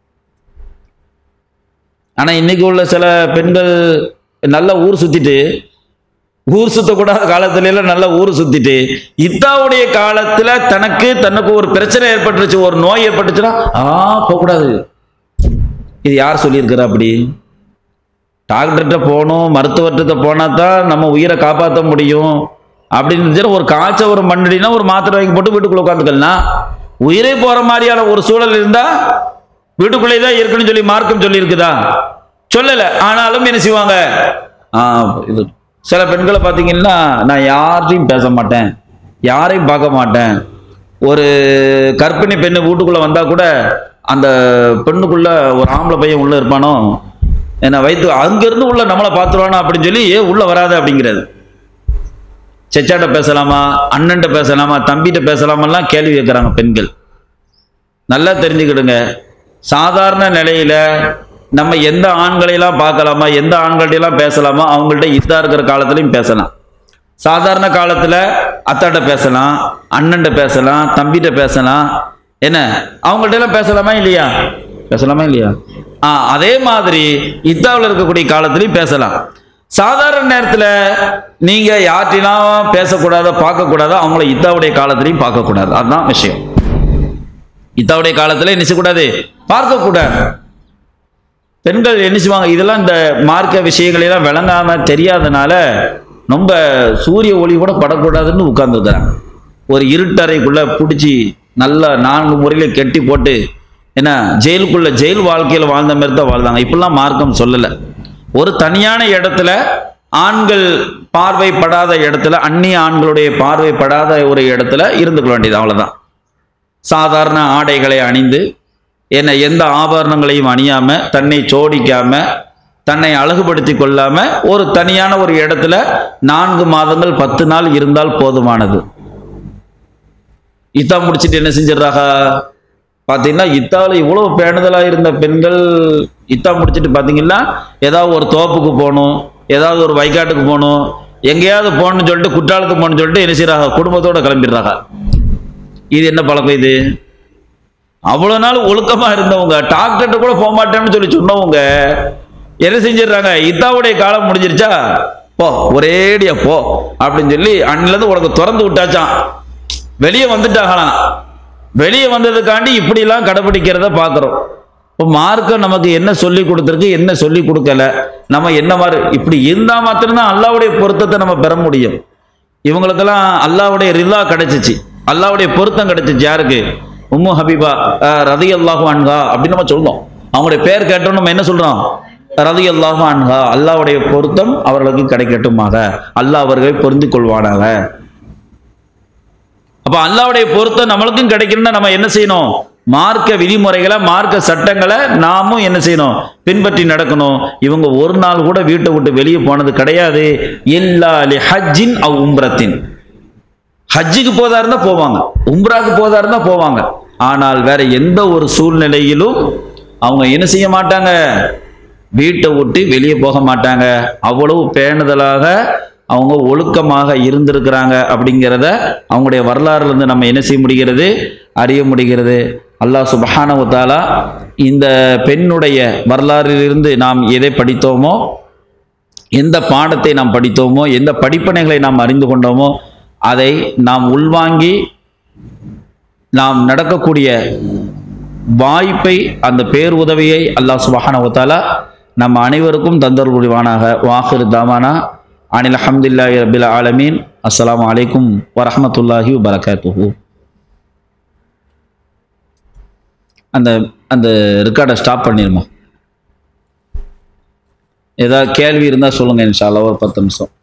ஆனா இன்னைக்கு உள்ள சில பெண்கள் நல்ல ஊர் சுத்திட்டு ஊர் சுத்தக்கூடாத காலத்துல எல்லாம் நல்லா ஊர் சுத்திட்டு இத்தாவுடைய காலத்துல தனக்கு தனக்கு ஒரு பிரச்சனை ஏற்பட்டுருச்சு ஒரு நோய் ஏற்பட்டுச்சுன்னா ஆ போகக்கூடாது இது யார் சொல்லியிருக்கிறா அப்படி டாக்டர்கிட்ட போகணும் மருத்துவர்கிட்ட போனா தான் நம்ம உயிரை காப்பாற்ற முடியும் அப்படின்னு இருந்துச்சுன்னா ஒரு காய்ச்ச ஒரு மண்ணடினா ஒரு மாத்திரை வாங்கி போட்டு வீட்டுக்குள்ள உட்காந்துக்கலாம் உயிரே போற மாதிரியான ஒரு சூழல் இருந்தா வீட்டுக்குள்ளே தான் இருக்குன்னு சொல்லி மார்க்கம் சொல்லி இருக்குதா சொல்லல ஆனாலும் என்ன செய்வாங்க ஆ, இது சில பெண்களை பார்த்தீங்கன்னா நான் யார்ட்டையும் பேச மாட்டேன் யாரையும் பார்க்க மாட்டேன் ஒரு கர்ப்பிணி பெண்ணு வீட்டுக்குள்ள வந்தா கூட அந்த பெண்ணுக்குள்ள ஒரு ஆம்பளை பையன் உள்ள இருப்பானோ என்ன வைத்து அங்கிருந்து உள்ள நம்மளை பார்த்துருவானோ அப்படின்னு சொல்லி ஏ உள்ள வராத அப்படிங்கிறது செச்சாட்ட பேசலாமா அண்ணன்ட்ட பேசலாமா தம்பிகிட்ட பேசலாமெல்லாம் கேள்வி கேட்குறாங்க பெண்கள் நல்லா தெரிஞ்சுக்கிடுங்க சாதாரண நிலையில நம்ம எந்த ஆண்களையெல்லாம் பார்க்கலாமா எந்த ஆண்கள்ட்டையெல்லாம் பேசலாமா அவங்கள்ட்ட இதா இருக்கிற காலத்துலையும் பேசலாம் சாதாரண காலத்துல அத்தாட்ட பேசலாம் அண்ணன்ட்ட பேசலாம் தம்பிகிட்ட பேசலாம் என்ன அவங்கள்ட்ட எல்லாம் பேசலாமா இல்லையா பேசலாமா இல்லையா ஆ அதே மாதிரி இத்தாவில் இருக்கக்கூடிய காலத்துலையும் பேசலாம் சாதாரண நேரத்துல நீங்க யார்கிட்டலாம் பேசக்கூடாதோ பார்க்கக்கூடாதோ அவங்கள இத்தாவுடைய காலத்திலையும் பார்க்கக்கூடாது அதுதான் விஷயம் இத்தாவுடைய காலத்துல என்ன செய்யக்கூடாது பார்க்கக்கூடாது பெண்கள் என்ன செய்வாங்க இதெல்லாம் இந்த மார்க்க விஷயங்கள் எல்லாம் விளங்காம தெரியாதனால ரொம்ப சூரிய ஒளி கூட படக்கூடாதுன்னு உட்கார்ந்துருக்குறாங்க ஒரு இருட்டறைக்குள்ள பிடிச்சி நல்ல நான்கு முறையில் கெட்டி போட்டு என்ன ஜெயிலுக்குள்ள ஜெயில் வாழ்க்கையில் வாழ்ந்த மாதிரி தான் வாழ்ந்தாங்க இப்படிலாம் மார்க்கம் சொல்லலை ஒரு தனியான இடத்துல ஆண்கள் பார்வைப்படாத இடத்துல அந்நிய ஆண்களுடைய பார்வைப்படாத ஒரு இடத்துல இருந்துக்க வேண்டியது அவ்வளவுதான் சாதாரண ஆடைகளை அணிந்து என்ன எந்த ஆபரணங்களையும் அணியாம தன்னை சோடிக்காம தன்னை அழகுபடுத்தி கொள்ளாம ஒரு தனியான ஒரு இடத்துல நான்கு மாதங்கள் பத்து நாள் இருந்தால் போதுமானது இத்தா முடிச்சிட்டு என்ன செஞ்சிடறாங்க பார்த்தீங்கன்னா இத்தாவில் இவ்வளோ பேணுதலாக இருந்த பெண்கள் இத்தா முடிச்சிட்டு பார்த்தீங்கன்னா ஏதாவது ஒரு தோப்புக்கு போகணும் ஏதாவது ஒரு வைக்காட்டுக்கு போகணும் எங்கேயாவது போகணும்னு சொல்லிட்டு குற்றாலத்துக்கு போகணும்னு சொல்லிட்டு என்ன செய்கிறாங்க குடும்பத்தோட கிளம்பிடுறாங்க இது என்ன பழக்கம் இது அவ்வளோ நாள் ஒழுக்கமாக இருந்தவங்க டாக்டர்கிட்ட கூட போக மாட்டேன்னு சொல்லி சொன்னவங்க என்ன செஞ்சிடுறாங்க இத்தாவுடைய காலம் முடிஞ்சிருச்சா போ ஒரேடியா போ அப்படின்னு சொல்லி அன்னிலேருந்து உனக்கு திறந்து விட்டாச்சான் வெளியே வந்துட்டாங்களாம் வெளியே வந்ததுக்காண்டி இப்படிலாம் கடைபிடிக்கிறத பார்க்குறோம் இப்போ மார்க்கம் நமக்கு என்ன சொல்லி கொடுத்துருக்கு என்ன சொல்லி கொடுக்கல நம்ம என்ன மாதிரி இப்படி இருந்தால் மாத்திரம்தான் அல்லாவுடைய பொருத்தத்தை நம்ம பெற முடியும் இவங்களுக்கெல்லாம் அல்லாவுடைய ரில்லா கிடைச்சிச்சு அல்லாவுடைய பொருத்தம் கிடைச்சிச்சு யாருக்கு உம்மு ஹபீபா ரதி அல்லாஹு அன்ஹா அப்படின்னு நம்ம சொல்றோம் அவங்களுடைய பேர் கேட்டோம் நம்ம என்ன சொல்றோம் ரதி அல்லாஹு அன்ஹா அல்லாவுடைய பொருத்தம் அவர்களுக்கு கிடைக்கட்டுமாக அல்லாஹ் அவர்களை பொருந்தி கொள்வானாக அப்ப அல்லாவுடைய பொருத்தம் நம்மளுக்கும் கிடைக்கணும்னா நம்ம என்ன செய்யணும் மார்க்க விதிமுறைகளை மார்க்க சட்டங்களை நாமும் என்ன செய்யணும் பின்பற்றி நடக்கணும் இவங்க ஒரு நாள் கூட வீட்டை விட்டு வெளியே போனது கிடையாது எல்லா ஹஜ்ஜின் அவ் உம்ரத்தின் ஹஜ்ஜுக்கு போதா இருந்தா போவாங்க உம்ராக்கு போதா இருந்தா போவாங்க ஆனால் வேற எந்த ஒரு சூழ்நிலையிலும் அவங்க என்ன செய்ய மாட்டாங்க வீட்டை விட்டு வெளியே போக மாட்டாங்க அவ்வளவு பேணுதலாக அவங்க ஒழுக்கமாக இருந்திருக்கிறாங்க அப்படிங்கிறத அவங்களுடைய வரலாறுல இருந்து நம்ம என்ன செய்ய முடிகிறது அறிய முடிகிறது அல்லாஹ் சுபஹானஹு தஆலா இந்த பெண்ணுடைய வரலாறிலிருந்து நாம் எதை படித்தோமோ எந்த பாடத்தை நாம் படித்தோமோ எந்த படிப்பனைகளை நாம் அறிந்து கொண்டோமோ அதை நாம் உள்வாங்கி நாம் நடக்கக்கூடிய வாய்ப்பை அந்த பேர் உதவியை அல்லாஹ் சுபஹானஹு தஆலா நம்ம அனைவருக்கும் தந்தர் புரிவானாக வாஹிர் தாமானா அனில் அஹமதுல்லாஹி ரபில் ஆலமீன் அஸ்ஸலாமு அலைக்கும் வரஹ்மத்துல்லாஹி வபரகாத்துஹு அந்த அந்த ரெக்கார்டை ஸ்டாப் பண்ணிருமா ஏதாவது கேள்வி இருந்தால் சொல்லுங்கள் இன்ஷா அல்லாஹ் ஒரு பத்து நிமிஷம்